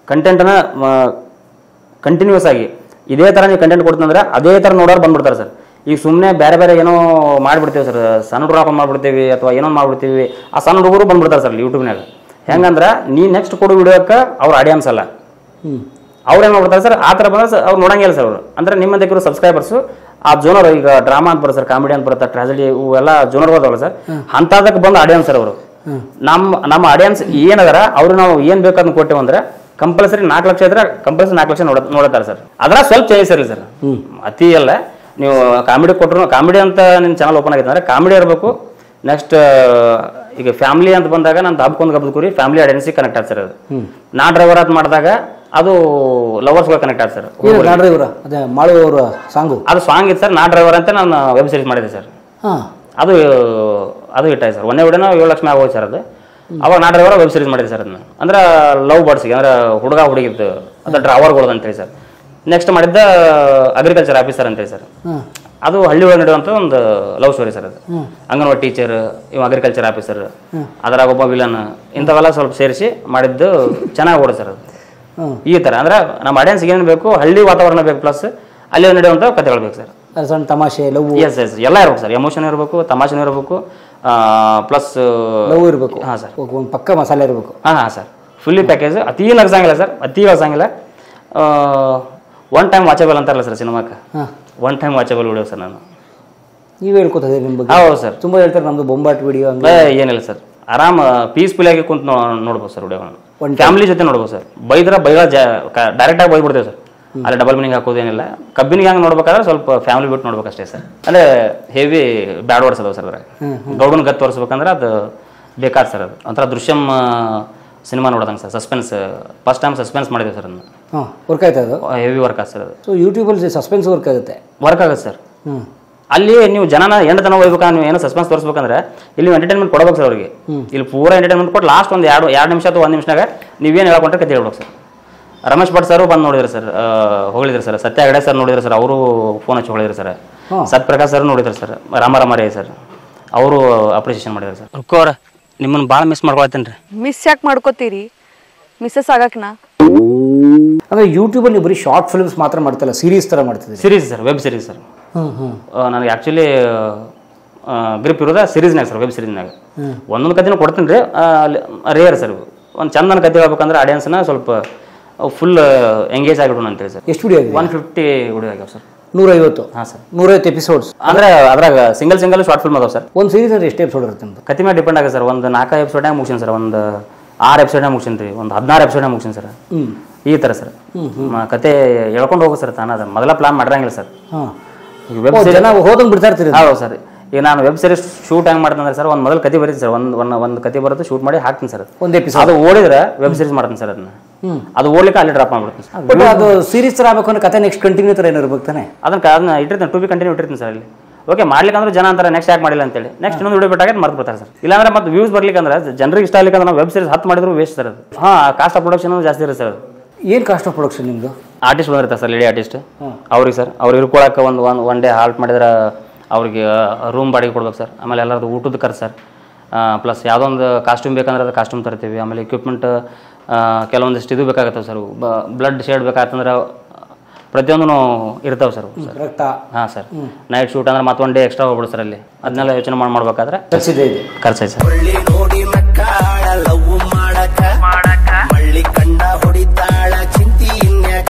ಕಂಟೆಂಟನ್ನ ಕಂಟಿನ್ಯೂಸ್ ಆಗಿ ಇದೇ ಥರ ನೀವು ಕಂಟೆಂಟ್ ಕೊಡ್ತಂದ್ರೆ ಅದೇ ಥರ ನೋಡೋರು ಬಂದ್ಬಿಡ್ತಾರೆ ಸರ್ ಈಗ ಸುಮ್ಮನೆ ಬೇರೆ ಬೇರೆ ಏನೋ ಮಾಡಿಬಿಡ್ತೀವಿ ಸರ್ ಸಣ್ಣ ಹುಡುಗರು ಹಾಕೊಂಡು ಮಾಡ್ಬಿಡ್ತೀವಿ ಅಥವಾ ಏನೋ ಮಾಡ್ಬಿಡ್ತೀವಿ ಆ ಸಣ್ಣ ಹುಡುಗರು ಬಂದ್ಬಿಡ್ತಾರೆ ಸರ್ ಯೂಟ್ಯೂಬ್ನಾಗ ಹೆಂಗಂದ್ರೆ ನೀ ನೆಕ್ಸ್ಟ್ ಕೊಡೋ ವಿಡಿಯೋಕ್ಕೆ ಅವ್ರ ಆಡಿಯನ್ಸ್ ಅಲ್ಲ ಅವ್ರು ಏನು ಮಾಡ್ಬಿಡ್ತಾರೆ ಸರ್ ಆ ಥರ ಬಂದ್ರೆ ಸರ್ ಅವ್ರು ನೋಡಂಗಿಲ್ಲ ಸರ್ ಅವರು ಅಂದ್ರೆ ನಿಮ್ಮ ಇರೋ ಸಬ್ಸ್ಕ್ರೈಬರ್ಸು ಆ ಜೋನರ್ ಈಗ ಡ್ರಾಮಾ ಅಂತ ಬರುತ್ತೆ ಸರ್ ಕಾಮಿಡಿ ಅಂತ ಬರುತ್ತೆ ಟ್ರಾಜಿಡಿ ಇವೆಲ್ಲ ಜೋನರ್ ಅದಾವಲ್ಲ ಸರ್ ಅಂಥದಕ್ಕೆ ಬಂದು ಆಡಿಯನ್ಸ್ ಸರ್ ಅವರು ನಮ್ಮ ನಮ್ಮ ಆಡಿಯನ್ಸ್ ಏನದಾರ ಅವ್ರು ನಾವು ಏನು ಬೇಕಾದ್ನ ಕೊಟ್ಟೇವು ಅಂದ್ರೆ ಕಂಪಲ್ಸರಿ ನಾಲ್ಕು ಲಕ್ಷ ಇದ್ರೆ ಕಂಪಲ್ಸರಿ ನಾಲ್ಕು ಲಕ್ಷ ನೋಡ ನೋಡ್ತಾರೆ ಸರ್ ಅದ್ರ ಸ್ವಲ್ಪ ಚೇಂಜಸ್ ಇರಲಿ ಸರ್ ಅತಿ ಅಲ್ಲ ನೀವು ಕಾಮಿಡಿ ಕೊಟ್ಟರು ಕಾಮಿಡಿ ಅಂತ ನಿಮ್ಮ ಚಾನಲ್ ಓಪನ್ ಆಗಿತ್ತು ಅಂದ್ರೆ ಕಾಮಿಡಿ ಇರಬೇಕು ನೆಕ್ಸ್ಟ್ ಈಗ ಫ್ಯಾಮಿಲಿ ಅಂತ ಬಂದಾಗ ನಾನು ಹಬ್ಕೊಂಡ್ ಗಬ್ಬದ ಕುರಿ ಫ್ಯಾಮಿಲಿ ಆಡಿಯನ್ಸಿಗೆ ಕನೆಕ್ಟ್ ಆಗ್ತಾರೆ ಅದು ನಾ ಡ್ರೈವರ್ ಅಂತ ಮಾಡಿದಾಗ ಅದು ಲವರ್ಸ್ಗಳು ಕನೆಕ್ಟ್ ಆಗ್ತಾರೆ ಏನು ನಾಡ್ರಿ ಇವರ ಅದೇ ಮಾಡುವವರ ಸಾಂಗು ಅದು ಸಾಂಗ್ ಇತ್ತು ಸರ್ ನಾ ಡ್ರೈವರ್ ಅಂತ ನಾನು ವೆಬ್ ಸೀರೀಸ್ ಮಾಡಿದ್ದೆ ಸರ್ ಹಾಂ ಅದು ಅದು ಹಿಟ್ಟಾಯ್ತು ಸರ್ ಒಂದೇ ವಿಡಿಯೋನ ಏಳು ಲಕ್ಷ ಆಗೋಯ್ತು ಸರ್ ಅದು ಅವಾಗ ನಾ ಡ್ರೈವರ್ ವೆಬ್ ಸೀರೀಸ್ ಮಾಡಿದೆ ಸರ್ ಅದನ್ನ ಅಂದ್ರೆ ಲವ್ ಬರ್ಡ್ಸ್ಗೆ ಅಂದ್ರೆ ಹುಡುಗ ಹುಡುಗಿದ್ದು ಅದು ಡ್ರೈವರ್ಗಳು ಅಂತೇಳಿ ಸರ್ ನೆಕ್ಸ್ಟ್ ಮಾಡಿದ್ದ ಅಗ್ರಿಕಲ್ಚರ್ ಆಫೀಸರ್ ಅಂತೇಳಿ ಸರ್ ಹಾಂ ಅದು ಹಳ್ಳಿ ಒಳಗೆ ನಡೆಯುವಂಥ ಒಂದು ಲವ್ ಸ್ಟೋರಿ ಸರ್ ಅದು ಅಂಗನವಾಡಿ ಟೀಚರ್ ಇವ ಅಗ್ರಿಕಲ್ಚರ್ ಆಫೀಸರ್ ಅದ್ರಾಗ ಒಬ್ಬ ವಿಲನ್ ಇಂಥವೆಲ್ಲ ಸ್ವಲ್ಪ ಸೇರಿಸಿ ಮಾಡಿದ್ದು ಚೆನ್ನಾಗಿ ಓಡ ಸರ್ ಅದು ಹ್ಮ್. ಈ ಥರ ಅಂದ್ರೆ ನಮ್ಮ ಆಡಿಯನ್ಸ್ ಏನು ಬೇಕು ಹಳ್ಳಿ ವಾತಾವರಣ ಬೇಕು ಪ್ಲಸ್ ಅಲ್ಲಿ ನಡೆಯುವಂಥ ಕಥೆಗಳು ಬೇಕು ಸರ್ ಅದು ಸಣ್ಣ ತಮಾಷೆ ಲವ್ ಎಸ್ ಎಸ್ ಎಲ್ಲ ಇರ್ಬೇಕು ಸರ್ ಎಮೋಷನ್ ಇರಬೇಕು ತಮಾಷೆನೂ ಇರಬೇಕು ಪ್ಲಸ್ ಲವ್ ಇರಬೇಕು ಹಾಂ ಸರ್ ಒಂದು ಪಕ್ಕ ಮಸಾಲೆ ಇರಬೇಕು ಹಾಂ ಹಾಂ ಸರ್ ಫುಲ್ಲಿ ಪ್ಯಾಕೇಜ್ ಅತಿ ನಗ್ಸಂಗಿಲ್ಲ ಸರ್ ಅತಿ ನಗ್ಸಂಗಿಲ್ಲ ಒನ್ ಟೈಮ್ ವಾಚಬಲ್ ಅಂತಾರಲ್ಲ ಸರ್ ಸಿನಿಮಾಕ್ಕೆ ಹಾಂ one time watchable video sir ನಾನು ನೀವು ಹೇಳ್ಕೊತದೆ ನಿಮ್ಮ ಬಗ್ಗೆ ಹೌದು ಸರ್ ತುಂಬ ಹೇಳ್ತಾರೆ ನಮ್ದು ಬೊಂಬಾಟ್ ವಿಡಿಯೋ ಹಂಗೆ ಏ, ಏನಿಲ್ಲ ಸರ್ ಆರಾಮ್ ಪೀಸ್ಫುಲ್ ಆಗಿ ಕುಂತು ನೋ- ನೋಡ್ಬೋದು ಸರ್ ವಿಡಿಯೋಗಳನ್ನ One ಫ್ಯಾಮಿಲಿ ಜೊತೆ ನೋಡ್ಬೋದು ಸರ್ ಬೈದ್ರ ಬೈಗಳ ಡೈರೆಕ್ಟ್ ಆಗಿ ಬೈದ್ಬಿಡ್ತೇವೆ ಸರ್ ಅಲ್ಲಿ ಡಬಲ್ ಮೀನಿಂಗ್ ಹಾಕೋದೇನಿಲ್ಲ ಕಬ್ಬಿನಿಗೆ ಹಂಗೆ ನೋಡ್ಬೇಕಾದ್ರೆ ಸ್ವಲ್ಪ ಫ್ಯಾಮಿಲಿ ಬಿಟ್ಟು ನೋಡ್ಬೇಕಷ್ಟೇ ಸರ್ ಅಂದ್ರೆ ಹೆವಿ ಬ್ಯಾಡ್ ವರ್ಡ್ಸ್ ಅದಾವ ಸರ್ ಅದ್ರಾಗ ಗೌಡನ್ ಗತ್ ತೋರಿಸ್ಬೇಕಂದ್ರೆ ಅದು ಬೇಕಾದ ಸರ್ ಅದು ಒಂಥರ ದೃಶ್ಯಂ ಸಿನಿಮಾ ನೋಡೋದಂಗೆ sir suspense first time suspense ಮಾಡಿದೆ ಸರ್ ಅದನ್ನ ಹಾಂ ವರ್ಕ್ ಆಯ್ತಾ ಅದು ಹೆವಿ ವರ್ಕ್ ಆಗುತ್ತೆ ಸರ್ ಅದು ಸೊ ಯೂಟ್ಯೂಬಲ್ಲಿ ಸಸ್ಪೆನ್ಸ್ ವರ್ಕ್ ಆಗುತ್ತೆ ವರ್ಕ್ ಆಗುತ್ತೆ ಸರ್ ಹ್ಞೂ ಅಲ್ಲಿ ನೀವು ಜನನ ಎಂಟು ತನ ಹೋಗ್ಬೇಕಾದ್ರೆ ನೀವು ಏನೋ ಸಸ್ಪೆನ್ಸ್ ತೋರಿಸ್ಬೇಕಂದ್ರೆ ಇಲ್ಲಿ ಎಂಟರ್ಟೈನ್ಮೆಂಟ್ ಕೊಡ್ಬೇಕು ಸರ್ ಅವ್ರಿಗೆ ಇಲ್ಲಿ ಪೂರ ಎಂಟರ್ಟೈನ್ಮೆಂಟ್ ಕೊಟ್ಟು ಲಾಸ್ಟ್ ಒಂದು ಎರಡು ಎರಡು ನಿಮಿಷ ಅಥವಾ ಒಂದು ನಿಮಿಷನಾಗ ನೀವೇನು ಹೇಳ್ಕೊಂಡ್ರೆ ಕತೆ ಹೇಳ್ಬೇಕು ಸರ್ ರಮೇಶ್ ಭಟ್ ಸರ್ ಬಂದು ನೋಡಿದ್ರು ಸರ್ ಹೊಗಳಿದ್ರು ಸರ್ ಸತ್ಯ ಹೆಗಡೆ ಸರ್ ನೋಡಿದ್ರು ಸರ್ ಅವರು ಫೋನ್ ಹಚ್ಚಿ ಹೊಗಳಿದ್ರು ಸರ್ ಹಾಂ. ಸತ್ಯಪ್ರಕಾಶ್ ಸರ್ ನೋಡಿದ್ರು ಸರ್ ರಾಮ ರೇ ಸರ್ ಅವರು ಅಪ್ರಿಸಿಯೇಷನ್ ಮಾಡಿದ್ರು ಸರ್ ರುಕೋರ ನಿಮ್ಮನ್ನು ಭಾಳ ಮಿಸ್ ಮಾಡ್ಕೊಳ್ತೇನೆ ರೀ ಮಿಸ್ ಯಾಕೆ ಮಾಡ್ಕೋತೀರಿ ಮಿಸ್ಸಸ್ ಆಗಕ್ನಾ ಅಂದರೆ ಯೂಟ್ಯೂಬಲ್ಲಿ ನೀವು ಬರೀ ಶಾರ್ಟ್ ಫಿಲ್ಮ್ಸ್ ಮಾತ್ರ ಮಾಡ್ತಲ್ಲ ಸೀರೀಸ್ ಥರ ಮಾಡ್ತಿದ್ದೀರಿ series sir web series sir ಹ್ಞೂ ಹ್ಞೂ ನನಗೆ ಆ್ಯಕ್ಚುಲಿ ಗ್ರಿಪ್ ಇರೋದ ಸೀರೀಸ್ನಾಗ ಸರ್ ವೆಬ್ ಸೀರೀಸ್ನಾಗ ಒಂದೊಂದು ಕಥೆನೂ ಕೊಡ್ತೀನಿ ರೀ ರೇರ್ ಸರ್ ಒಂದು ಚಂದನ ಕತೆ ಹೇಳ್ಬೇಕಂದ್ರೆ ಆಡಿಯನ್ಸ್ನ ಸ್ವಲ್ಪ ಫುಲ್ ಎಂಗೇಜ್ ಆಗಿಬಿಡೋಣ ಅಂತೇಳಿ ಸರ್ ಎಷ್ಟು ವಿಡಿಯೋ ಆಗಿದೆ ಒನ್ ಫಿಫ್ಟಿ ವಿಡಿಯೋ ಆಗ್ಯಾವ ಸರ್ ನೂರೈವತ್ತು ಹಾಂ ಸರ್ ನೂರೈವತ್ತು ಎಪಿಸೋಡ್ಸ್ ಅಂದ್ರೆ ಅದ್ರಾಗ ಸಿಂಗಲ್ ಸಿಂಗಲ್ ಶಾರ್ಟ್ ಫಿಲ್ಮ್ ಅದಾವ ಸರ್ ಒಂದು ಸೀರೀಸ್ ಅಂದ್ರೆ ಎಷ್ಟು ಎಪಿಸೋಡ್ ಇರುತ್ತೆ ನಿಮ್ದು ಕತೆ ಮೇಲೆ ಡಿಪೆಂಡ್ ಆಗುತ್ತೆ ಸರ್ ಒಂದು ನಾಲ್ಕು ಎಪಿಸೋಡ್ನಾಗ ಮುಗಿಸಿನಿ ಸರ್ ಒಂದು ಆರು ಎಪಿಸೋಡ್ನಾಗ ಮುಗಿಸಿನಿ ರೀ ಒಂದು ಹದಿನಾರು ಎಪಿಸೋಡ್ನಾಗ ಮುಗಿಸಿನಿ ಸರ್ ಹ್ಞೂ ಈ ಥರ ಸರ್ ಮ- ಕತೆ ಹೇಳ್ಕೊಂಡು ಹೋಗೋ ಸರ್ ತಾನ ಅದು ಮೊದಲ ಪ್ಲಾನ್ ಮಾಡಿರಂಗಿಲ್ಲ ಸರ್ ಹಾಂ ಈಗ ವೆಬ್ ಜನ ಹೋದಂಗೆ ಬಿಡ್ತಾ ಇರ್ತೀರಿ ಹೌದು ಸರ್ ಈಗ ನಾನು ವೆಬ್ ಸೀರೀಸ್ ಶೂಟ್ ಹೆಂಗೆ ಮಾಡ್ತೀನಿ ಸರ್ ಒಂದು ಮೊದಲು ಕತೆ ಬರೀತೀನಿ ಸರ್ ಒಂದು ಒಂದು ಒಂದು ಕತೆ ಬರುತ್ತೆ ಶೂಟ್ ಮಾಡಿ ಹಾಕ್ತೀನಿ ಸರ್ ಒಂದು ಎಪಿಸೋಡ್ ಅದು ಓಡಿದ್ರೆ ವೆಬ್ ಸೀರೀಸ್ ಮಾಡ್ತೀನಿ ಸರ್ ಅದನ್ನ ಅದು ಓಡ್ಲಿಕ್ಕೆ ಅಲ್ಲಿ ಡ್ರಾಪ್ ಮಾಡ್ಬಿಡ್ತೀನಿ ಸರ್ ಬಟ್ ಅದು ಸೀರೀಸ್ ಥರ ಆಗ್ಬೇಕು ಅಂದ್ರೆ ಕತೆ ನೆಕ್ಸ್ಟ್ ಕಂಟಿನ್ಯೂ ಥರ ಏನೋ ಇರ್ಬೇಕು ತಾನೆ ಅದನ್ನ ಅದನ್ನ ಇಟ್ಟಿರ್ತೀನಿ ಟು ಬಿ ಕಂಟಿನ್ಯೂ ಇಟ್ಟಿರ್ತೀನಿ ಸರ್ ಅಲ್ಲಿ ಓಕೆ ಮಾಡ್ಲಿಕ್ಕೆ ಅಂದ್ರೆ ಜನ ಅಂತಾರೆ ನೆಕ್ಸ್ಟ್ ಯಾಕೆ ಮಾಡಿಲ್ಲ ಅಂತೇಳಿ ನೆಕ್ಸ್ಟ್ ಇನ್ನೊಂದು ವಿಡಿಯೋ ಬಿಟ್ಟಾಗ ಮರ್ತು ಬಿಡ್ತಾರೆ ಸರ್ ಇಲ್ಲಾಂದ್ರೆ ಮತ್ತೆ ವ್ಯೂಸ್ ಬರ್ಲಿಕ್ಕೆ ಅಂದ್ರೆ ಜನರಿಗೆ ಇಷ್ಟ ಆಗ್ಲಿಕ್ಕೆ ಅಂದ್ರೆ ನಾವು ವೆಬ್ ಸೀರೀಸ್ ಹತ್ತು ಮಾಡಿದ್ರು ವೇಸ್ಟ್ ಸರ್ ಅದು ಹಾಂ ಕಾಸ್ಟ್ ಆಫ್ ಪ್ರೊಡಕ್ಷನ್ ಜಾಸ್ತಿ ಇರುತ್ತೆ ಸರ್ ಅದು ಏನು ಕಾಸ್ಟ್ ಆಫ್ ಪ್ರೊಡಕ್ಷನ್ ನಿಮ್ಮದು ಆರ್ಟಿಸ್ಟ್ ಬಂದಿರ್ತಾರೆ ಸರ್ ಲೇಡಿ ಆರ್ಟಿಸ್ಟ್ ಅವ್ರಿಗೆ ಸರ್ ಅವ್ರು ಇರ್ಕೊಳಕ್ಕೆ ಒಂದು ಒನ್ ಒನ್ ಡೇ ಹಾಲ್ಟ್ ಮಾಡಿದ್ರೆ ಅವ್ರಿಗೆ ರೂಮ್ ಬಾಡಿಗೆ ಕೊಡ್ಬೇಕು ಸರ್ ಆಮೇಲೆ ಎಲ್ಲರದು ಊಟದ ಖರ್ಚು ಸರ್ ಪ್ಲಸ್ ಯಾವುದೋ ಒಂದು ಕಾಸ್ಟ್ಯೂಮ್ ಬೇಕಂದ್ರೆ ಅದು ಕಾಸ್ಟ್ಯೂಮ್ ತರ್ತೀವಿ ಆಮೇಲೆ ಎಕ್ವಿಪ್ಮೆಂಟ್ ಕೆಲವೊಂದಿಷ್ಟು ಇದು ಬೇಕಾಗತ್ತವೆ ಸರ್ ಬ್ಲಡ್ ಶೇಡ್ ಬೇಕಾತಂದ್ರೆ ಪ್ರತಿಯೊಂದು ಇರ್ತಾವೆ ಸರ್ ರಕ್ತ ಹಾಂ ಸರ್ ನೈಟ್ ಶೂಟ್ ಅಂದ್ರೆ ಮತ್ತೊಂದು ಡೇ ಎಕ್ಸ್ಟ್ರಾ ಹೋಗ್ಬಿಡು ಸರ್ ಅಲ್ಲಿ ಅದನ್ನೆಲ್ಲ ಯೋಚನೆ ಮಾಡಿ ಮಾಡ್ಬೇಕಾದ್ರೆ ಖರ್ಚಿದೆ ಇದೆ ಖರ್ಚೈತೆ ಸರ್ ಒಳ್ಳಿ ನೋಡಿ ಮಕ್ಕಳ ಲವ್ ಮಾಡಕ ಮಳ್ಳಿ